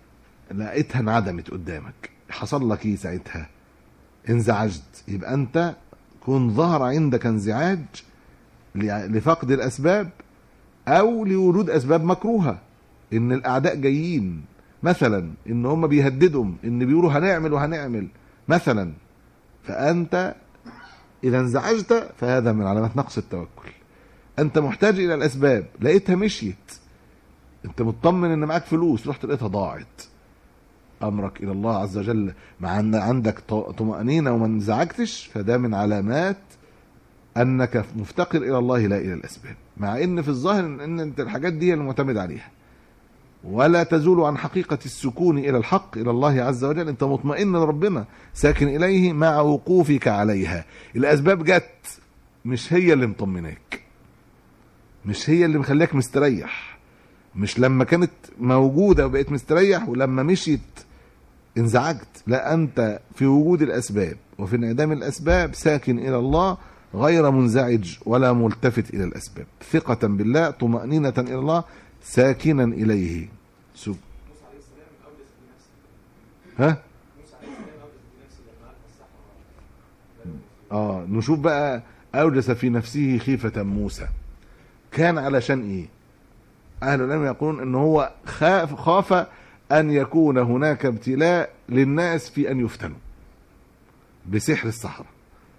Speaker 1: لقيتها انعدمت قدامك حصل لك ايه ساعتها انزعجت يبقى انت كن ظهر عندك انزعاج ل- لفقد الاسباب او لورود اسباب مكروهه ان الاعداء جايين مثلا ان هم بيهددهم ان بيقولوا هنعمل وهنعمل مثلا فانت اذا انزعجت فهذا من علامات نقص التوكل انت محتاج الى الاسباب لقيتها مشيت انت مطمن ان معاك فلوس رحت لقيتها ضاعت امرك الى الله عز وجل مع ان عندك ط- طمانينه وما انزعجتش فده من علامات انك مفتقر الى الله لا الى الاسباب مع ان في الظاهر ان انت الحاجات دي هي المعتمد عليها ولا تزول عن حقيقة السكون إلى الحق إلى الله عز وجل أنت مطمئن لربنا ساكن إليه مع وقوفك عليها الأسباب جت مش هي اللي مطمناك مش هي اللي مخليك مستريح مش لما كانت موجودة وبقيت مستريح ولما مشيت انزعجت لا أنت في وجود الأسباب وفي انعدام الأسباب ساكن إلى الله غير منزعج ولا ملتفت إلى الأسباب ثقة بالله طمأنينة إلى الله ساكنا إليه سب...
Speaker 2: موسى عليه السلام أوجس بنفسه
Speaker 1: ها
Speaker 2: موسى عليه السلام أوجس بنفسه لما ألقى السحرة
Speaker 1: اه نشوف بقى أوجس في نفسه خيفة موسى كان علشان إيه أهل العلم يقولون إن هو خاف خاف أن يكون هناك ابتلاء للناس في أن يفتنوا بسحر السحرة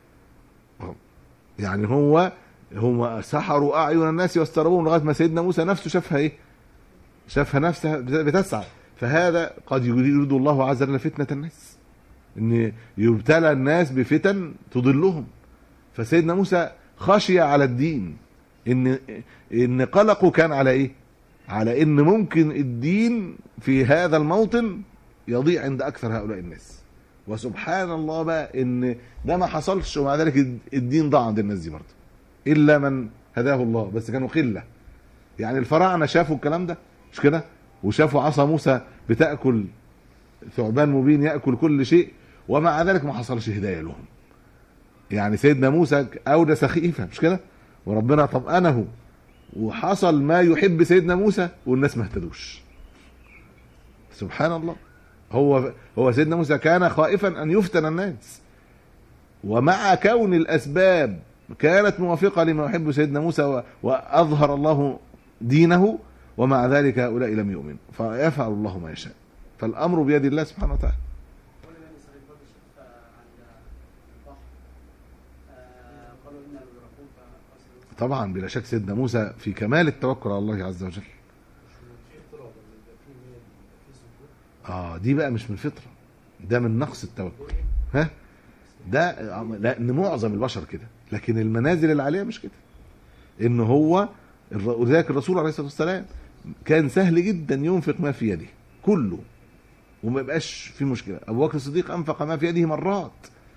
Speaker 1: يعني هو هم سحروا أعين الناس واستربوهم لغاية ما سيدنا موسى نفسه شافها إيه شافها نفسها بتسعى فهذا قد يريد الله عز وجل فتنة الناس ان يبتلى الناس بفتن تضلهم فسيدنا موسى خشي على الدين ان ان قلقه كان على ايه على ان ممكن الدين في هذا الموطن يضيع عند اكثر هؤلاء الناس وسبحان الله بقى ان ده ما حصلش ومع ذلك الدين ضاع عند الناس دي برضه الا من هداه الله بس كانوا قله يعني الفراعنه شافوا الكلام ده مش كده وشافوا عصا موسى بتاكل ثعبان مبين ياكل كل شيء ومع ذلك ما حصلش هدايه لهم يعني سيدنا موسى اودس خيفه مش كده وربنا طمأنه وحصل ما يحب سيدنا موسى والناس ما اهتدوش سبحان الله هو هو سيدنا موسى كان خائفا ان يفتن الناس ومع كون الاسباب كانت موافقه لما يحب سيدنا موسى و- واظهر الله دينه ومع ذلك هؤلاء لم يؤمنوا فيفعل الله ما يشاء فالامر بيد الله سبحانه وتعالى
Speaker 3: قال النبي صلى الله عليه وسلم عند البحر آه، قالوا إنا لمدركون فأرسل
Speaker 1: طبعا بلا شك سيدنا موسى في كمال التوكل على الله عز وجل
Speaker 2: في اضطراب إن يبقى في ميل يبقى في سكوت
Speaker 1: اه دي بقى مش من الفطره ده من نقص التوكل ها ده لان معظم البشر كده لكن المنازل العاليه مش كده ان هو الر- ولذلك الرسول عليه الصلاه والسلام كان سهل جدا ينفق ما في يده كله وما يبقاش في مشكله ابو بكر الصديق انفق ما في يده مرات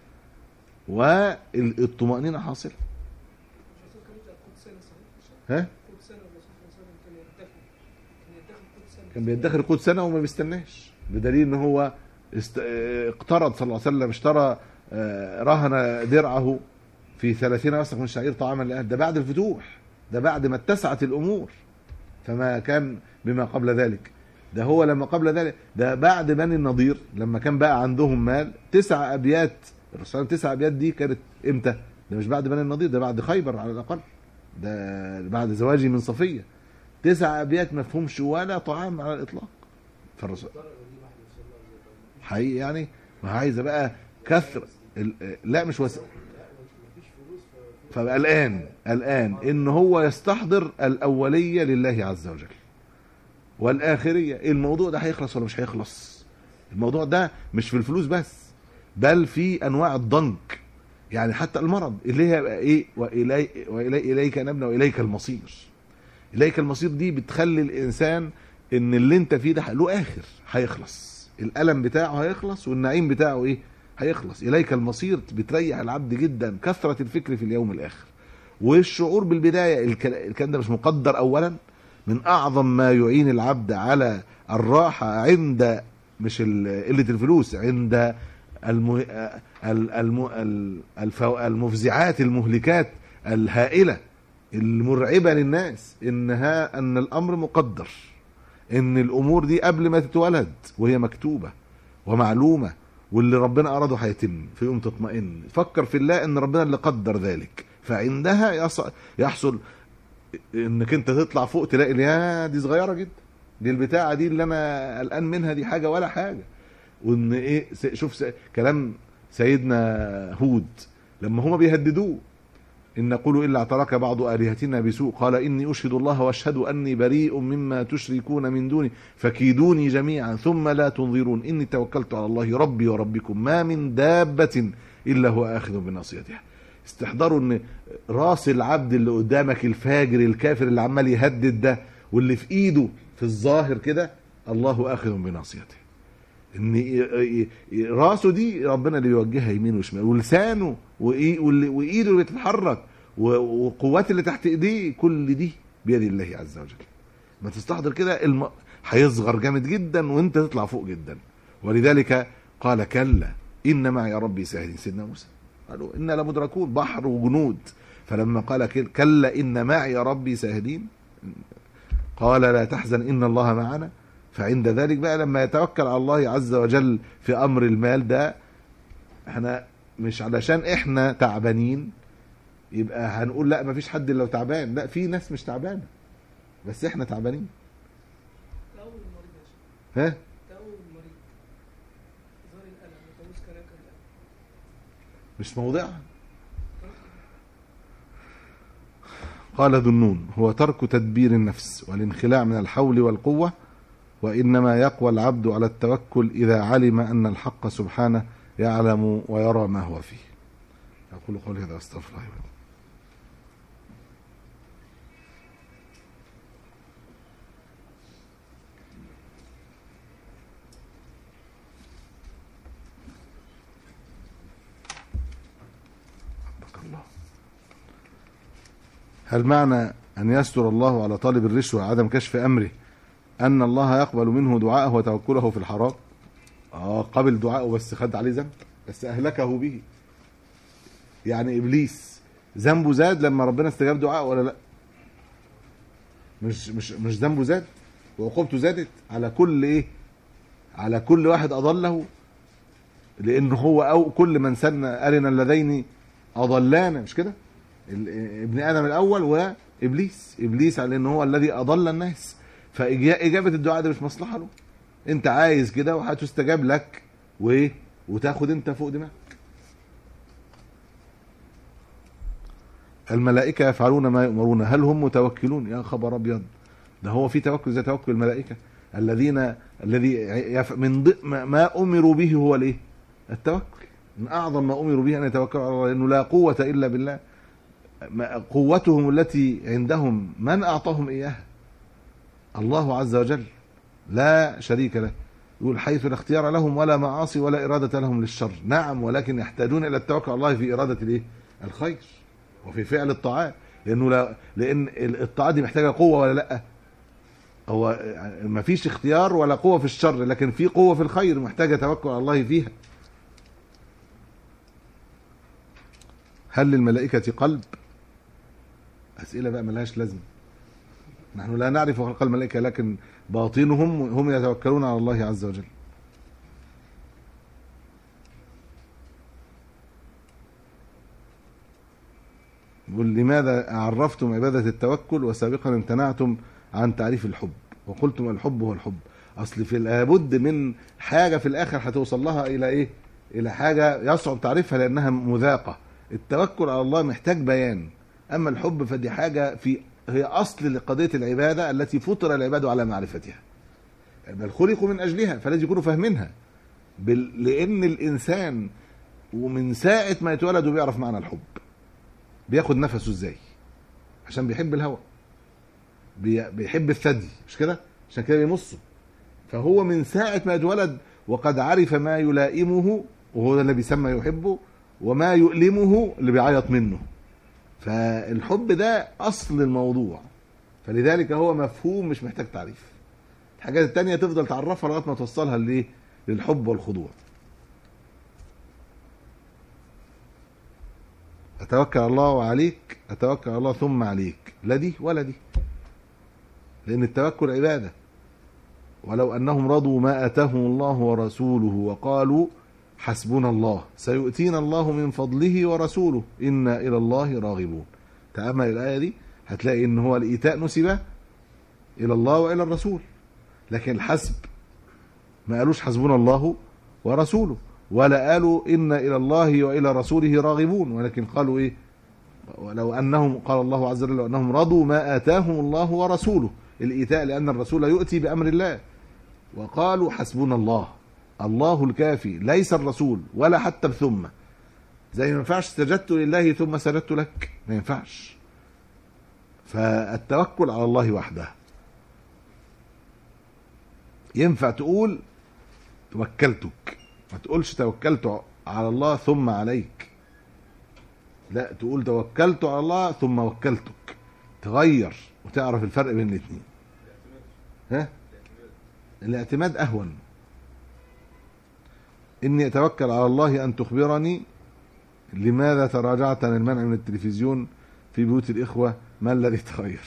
Speaker 1: والطمانينه حاصله
Speaker 4: الرسول كان يجعل قوت سنة صحيح؟
Speaker 1: ها
Speaker 4: قوت سنة الرسول صلى الله عليه وسلم كان يدخر كان يدخر قوت سنة
Speaker 1: كان بيدخر قوت سنه وما بيستناش بدليل ان هو است... اه، اقترض صلى الله عليه وسلم اشترى اه، رهن درعه في ثلاثين وسق من الشعير طعاما لأهل ده بعد الفتوح ده بعد ما اتسعت الامور فما كان بما قبل ذلك ده هو لما قبل ذلك ده بعد بني النضير لما كان بقى عندهم مال تسع ابيات الرسول صلى الله عليه وسلم تسع ابيات دي كانت امتى؟ ده مش بعد بني النضير ده بعد خيبر على الاقل ده بعد زواجي من صفيه تسع ابيات ما فيهمش ولا طعام على الاطلاق فالرسول
Speaker 2: الضرر دي واحد يوصل لها زي ده
Speaker 1: حقيقي يعني ما عايزه بقى كثر ال- لا مش وس...
Speaker 2: لا مفيش فلوس ففي
Speaker 1: فبقى الان الان ان هو يستحضر الاوليه لله عز وجل والاخريه الموضوع ده هيخلص ولا مش هيخلص الموضوع ده مش في الفلوس بس بل في انواع الضنك يعني حتى المرض اللي هي بقى ايه والي والي اليك نبنا واليك المصير اليك المصير دي بتخلي الانسان ان اللي انت فيه ده له اخر هيخلص الالم بتاعه هيخلص والنعيم بتاعه ايه هيخلص اليك المصير بتريح العبد جدا كثره الفكر في اليوم الاخر والشعور بالبدايه الك- الكلام ده مش مقدر اولا من اعظم ما يعين العبد على الراحه عند مش ال- قله الفلوس عند الم... ال- الم... ال- الفو... المفزعات المهلكات الهائله المرعبه للناس انها ان الامر مقدر ان الامور دي قبل ما تتولد وهي مكتوبه ومعلومه واللي ربنا اراده هيتم فيقوم تطمئن فكر في الله ان ربنا اللي قدر ذلك فعندها يص- يحصل انك انت تطلع فوق تلاقي يا دي صغيره جدا دي البتاعه دي اللي انا قلقان منها دي حاجه ولا حاجه وان ايه س- شوف س- كلام سيدنا هود لما هما بيهددوه إن نقول إلا اعترك بعض آلهتنا بسوء قال إني أشهد الله وأشهد أني بريء مما تشركون من دوني فكيدوني جميعا ثم لا تنظرون إني توكلت على الله ربي وربكم ما من دابة إلا هو آخذ بناصيتها استحضروا ان راس العبد اللي قدامك الفاجر الكافر اللي عمال يهدد ده واللي في ايده في الظاهر كده الله اخذ بناصيته ان ي- ي- راسه دي ربنا اللي بيوجهها يمين وشمال ولسانه وإي- واللي- وايده اللي بتتحرك و- وقوات اللي تحت ايديه كل دي بيد الله عز وجل ما تستحضر كده الم... هيصغر جامد جدا وانت تطلع فوق جدا ولذلك قال كلا ان معي ربي ساهدين سيدنا موسى قالوا انا لمدركون بحر وجنود فلما قال كل- كلا ان معي ربي ساهدين قال لا تحزن ان الله معنا فعند ذلك بقى لما يتوكل على الله عز وجل في امر المال ده احنا مش علشان احنا تعبانين يبقى هنقول لا مفيش حد لو تعبان لا في ناس مش تعبانه بس احنا تعبانين
Speaker 4: تقوي المريض يا شيخ
Speaker 1: ها
Speaker 4: تقوي المريض زار الألم وتوز كلاك الألم
Speaker 1: مش موضعها قال ذو النون هو ترك تدبير النفس والانخلاع من الحول والقوة وإنما يقوى العبد على التوكل إذا علم أن الحق سبحانه يعلم ويرى ما هو فيه أقول قولي هذا أستغفر الله لي ولكم. رحمك الله هل معنى أن يستر الله على طالب الرشوة عدم كشف أمره أن الله يقبل منه دعاءه وتوكله في الحرام آه قبل دعاءه بس خد عليه ذنب بس أهلكه به يعني إبليس ذنبه زاد لما ربنا استجاب دعاءه ولا لا مش مش مش ذنبه زاد وعقوبته زادت على كل ايه على كل واحد اضله لان هو او كل من سن ارنا اللذين اضلانا مش كده ال- ابن ادم الاول وابليس ابليس على ان هو الذي اضل الناس فاجابه الدعاء ده مش مصلحه له انت عايز كده وهتستجاب لك وايه وتاخد انت فوق دماغك الملائكة يفعلون ما يؤمرون هل هم متوكلون يا خبر أبيض ده هو في توكل زي توكل الملائكة الذين الذي يف... من ض... ما- ما أمروا به هو الإيه التوكل من أعظم ما أمروا به أن يتوكلوا على الله لأنه لا قوة إلا بالله ما- قوتهم التي عندهم من أعطاهم إياها الله عز وجل لا شريك له يقول حيث لا اختيار لهم ولا معاصي ولا إرادة لهم للشر نعم ولكن يحتاجون إلى التوكل على الله في إرادة الإيه الخير وفي فعل الطاعات لانه لا لان الطاعات دي محتاجه قوه ولا لا هو ما فيش اختيار ولا قوه في الشر لكن في قوه في الخير محتاجه توكل على الله فيها هل للملائكه قلب اسئله بقى ملهاش لازمه نحن لا نعرف خلق الملائكه لكن باطنهم هم يتوكلون على الله عز وجل يقول لماذا عرفتم عبادة التوكل وسابقا امتنعتم عن تعريف الحب وقلتم الحب هو الحب اصل في لابد من حاجة في الاخر هتوصل لها الى ايه الى حاجة يصعب تعريفها لانها مذاقة التوكل على الله محتاج بيان اما الحب فدي حاجة في هي اصل لقضية العبادة التي فطر العباد على معرفتها بل خلقوا من اجلها فلازم يكونوا فاهمينها بال... لان الانسان ومن ساعة ما يتولد وبيعرف معنى الحب بياخد نفسه ازاي عشان بيحب الهواء بي- بيحب الثدي مش كده عشان كده بيمصه فهو من ساعة ما اتولد وقد عرف ما يلائمه وهو ده اللي بيسمى يحبه وما يؤلمه اللي بيعيط منه فالحب ده أصل الموضوع فلذلك هو مفهوم مش محتاج تعريف الحاجات التانية تفضل تعرفها لغاية ما توصلها لإيه للحب والخضوع اتوكل على الله وعليك اتوكل على الله ثم عليك لا دي ولا دي لان التوكل عباده ولو أنهم رضوا ما آتاهم الله ورسوله وقالوا حسبنا الله سيؤتينا الله من فضله ورسوله إنا إلى الله راغبون تأمل الآية دي هتلاقي إن هو الإيتاء نسب إلى الله وإلى الرسول لكن الحسب ما قالوش حسبنا الله ورسوله ولا قالوا إن إلى الله وإلى رسوله راغبون ولكن قالوا إيه ولو أنهم قال الله عز وجل لو أنهم رضوا ما آتاهم الله ورسوله الإيتاء لأن الرسول يؤتي بأمر الله وقالوا حسبنا الله الله الكافي ليس الرسول ولا حتى بثم زي ما ينفعش سجدت لله ثم سجدت لك ما ينفعش فالتوكل على الله وحده ينفع تقول توكلتك ما تقولش توكلت على الله ثم عليك لا تقول توكلت على الله ثم وكلتك تغير وتعرف الفرق بين الاثنين ها الاعتماد اهون اني اتوكل على الله ان تخبرني لماذا تراجعت عن المنع من التلفزيون في بيوت الاخوه ما الذي تغير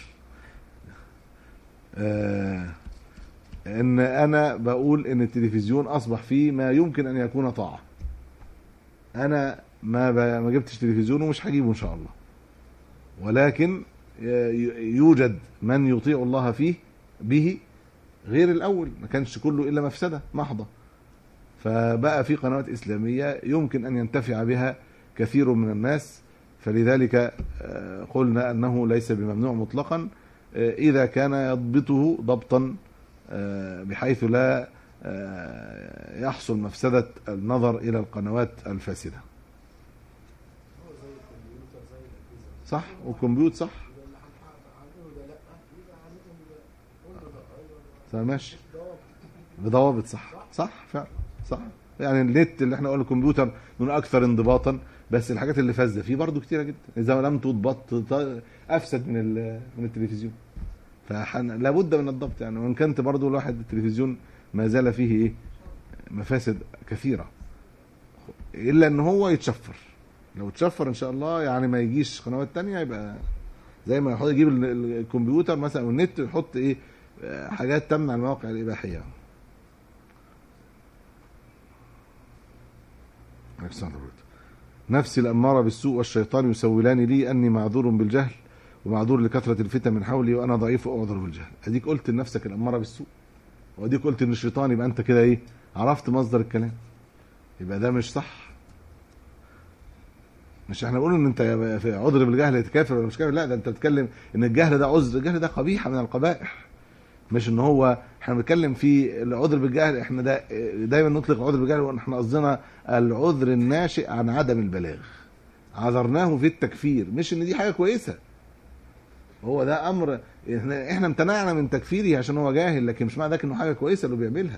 Speaker 1: آه ان انا بقول ان التلفزيون اصبح فيه ما يمكن ان يكون طاعه انا ما ب... ما جبتش تلفزيون ومش هجيبه ان شاء الله ولكن ي- يوجد من يطيع الله فيه به غير الاول ما كانش كله الا مفسده محضه فبقى في قنوات اسلاميه يمكن ان ينتفع بها كثير من الناس فلذلك آه، قلنا انه ليس بممنوع مطلقا آه، اذا كان يضبطه ضبطا آه، بحيث لا آه، يحصل مفسده النظر الى القنوات الفاسده
Speaker 2: هو زي الكمبيوتر زي الاجهزه
Speaker 1: صح والكمبيوتر صح
Speaker 2: يبقى اللي هنعمله ده لا يبقى عاملهم قول له ده ايوه
Speaker 1: فماشي
Speaker 2: مش ضوابط
Speaker 1: بضوابط صح صح فعلا صح يعني النت اللي احنا قلنا الكمبيوتر من اكثر انضباطا بس الحاجات اللي فاسده فيه برضه كتيره جدا اذا لم تضبط ت- افسد من ال- من التلفزيون فلابد من الضبط يعني وان كانت برضه الواحد التلفزيون ما زال فيه ايه مفاسد كثيره الا ان هو يتشفر لو اتشفر ان شاء الله يعني ما يجيش قنوات تانية يبقى زي ما يحط يجيب ال- ال- الكمبيوتر مثلا والنت يحط ايه آه، حاجات تمنع المواقع الاباحيه عليك السلام عليكم. نفسي الأمارة بالسوء والشيطان يسولان لي أني معذور بالجهل ومعذور لكثرة الفتن من حولي وأنا ضعيف وأعذر بالجهل أديك قلت لنفسك الأمارة بالسوء وأديك قلت إن الشيطان يبقى أنت كده إيه عرفت مصدر الكلام يبقى ده مش صح مش احنا بنقول ان انت في عذر بالجهل تكافر ولا مش كافر لا ده انت بتتكلم ان الجهل ده عذر الجهل ده قبيحه من القبائح مش ان هو احنا بنتكلم في العذر بالجهل احنا دا دايما نطلق العذر بالجهل وان احنا قصدنا العذر الناشئ عن عدم البلاغ عذرناه في التكفير مش ان دي حاجه كويسه هو ده امر احنا احنا امتنعنا من تكفيره عشان هو جاهل لكن مش معنى ذلك انه حاجه كويسه اللي بيعملها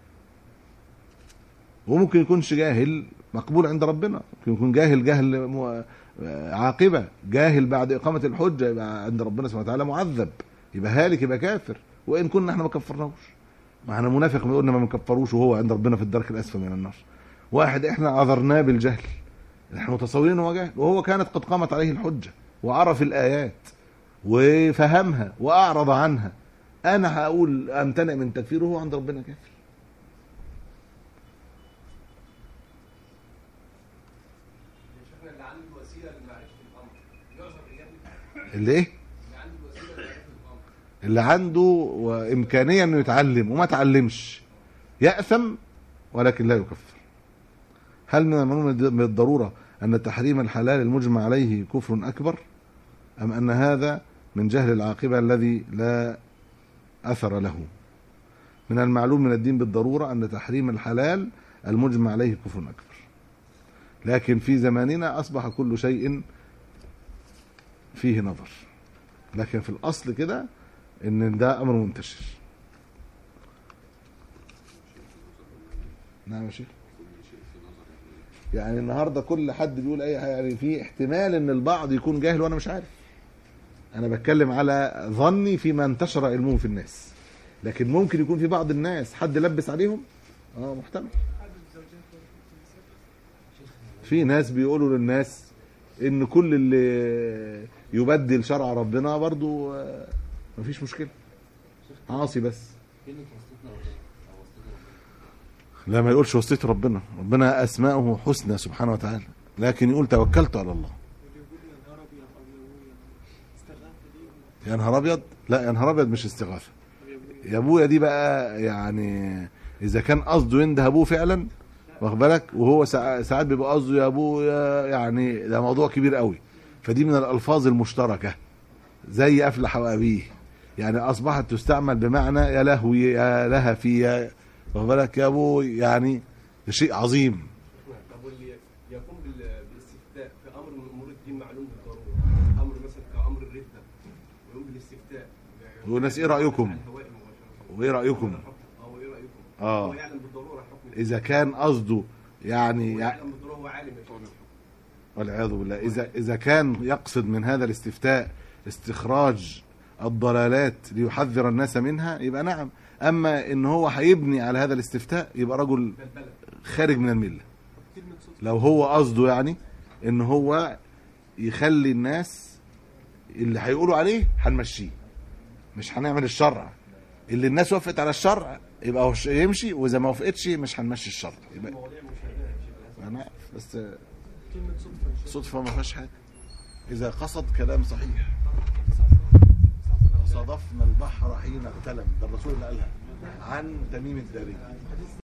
Speaker 1: وممكن يكونش جاهل مقبول عند ربنا ممكن يكون جاهل جهل مو- عاقبه جاهل بعد اقامه الحجه يبقى عند ربنا سبحانه وتعالى معذب يبقى هالك يبقى كافر وان كنا احنا ما كفرناهوش ما احنا منافق بيقول ما بنكفروش وهو عند ربنا في الدرك الاسفل من النار واحد احنا عذرناه بالجهل احنا متصورين هو جاهل وهو كانت قد قامت عليه الحجه وعرف الايات وفهمها واعرض عنها انا هقول امتنع من تكفيره وهو عند ربنا كافر
Speaker 2: شيخنا اللي عنده وسيله لمعرفه الامر يعذر بجهله
Speaker 1: اللي ايه
Speaker 2: اللي عنده وسيله لمعرفه الامر
Speaker 1: اللي عنده وامكانيه انه يتعلم وما تعلمش ياثم ولكن لا يكفر هل من المعلوم بالضروره ان تحريم الحلال المجمع عليه كفر اكبر ام ان هذا من جهل العاقبه الذي لا اثر له من المعلوم من الدين بالضروره ان تحريم الحلال المجمع عليه كفر اكبر لكن في زماننا اصبح كل شيء فيه نظر لكن في الاصل كده ان ده امر منتشر نعم يا شيخ يعني النهارده كل حد بيقول اي حاجه يعني في احتمال ان البعض يكون جاهل وانا مش عارف انا بتكلم على ظني فيما انتشر علمه في الناس لكن ممكن يكون في بعض الناس حد لبس عليهم اه محتمل
Speaker 4: عدد الزوجات والنساء
Speaker 1: في ناس بيقولوا للناس ان كل اللي يبدل شرع ربنا برضو آه، مفيش مشكله عاصي بس
Speaker 5: كلمة وسطتنا ربنا أو وسطتنا ربنا
Speaker 1: لا ما يقولش وصيت ربنا ربنا اسماؤه حسنى سبحانه وتعالى لكن يقول توكلت على الله
Speaker 4: واللي يقول يا نهار ابيض او يا ابويا استغاثه دي
Speaker 1: يا نهار ابيض لا يا نهار ابيض مش استغاثه
Speaker 4: أو يا ابويا
Speaker 1: يا ابويا دي بقى يعني اذا كان قصده ينده ابوه فعلا واخد بالك وهو ساع- ساعات بيبقى قصده يا ابويا يعني ده موضوع كبير قوي فدي من الالفاظ المشتركه زي افلح وابيه يعني اصبحت تستعمل بمعنى يا لهوي يا لها في يا واخد بالك يا ابوي يعني ده شيء عظيم
Speaker 2: طب واللي يقوم بال- بالاستفتاء في امر من امور الدين معلوم بالضروره امر مثلا كامر الرده ويقوم بالاستفتاء
Speaker 1: يقول الناس إيه رأيكم؟
Speaker 2: على الهواء مباشرة.
Speaker 1: وايه رايكم
Speaker 2: او ايه رايكم؟
Speaker 1: آه.
Speaker 2: هو يعلم بالضروره حكم
Speaker 1: اذا كان قصده يعني
Speaker 2: هو يعلم بالضروره هو عالم يا شيخ.
Speaker 1: والعياذ بالله اذا اذا كان يقصد من هذا الاستفتاء استخراج الضلالات ليحذر الناس منها يبقى نعم اما ان هو هيبني على هذا الاستفتاء يبقى رجل
Speaker 2: بلبله
Speaker 1: خارج من المله
Speaker 4: كلمه صدفه
Speaker 1: لو هو قصده يعني ان هو يخلي الناس اللي هيقولوا عليه هنمشيه مش هنعمل الشرع اللي الناس وافقت على الشرع يبقى هو ش- يمشي واذا ما وافقتش مش هنمشي الشرع يبقى
Speaker 2: مواضيع مشابهه يا شيخ
Speaker 1: انا عارف، بس
Speaker 4: كلمه صدفه يا شيخ.
Speaker 1: صدفه ما فيهاش حاجه اذا قصد كلام صحيح صادفنا البحر حين اغتلم ده الرسول اللي قالها عن تميم الداري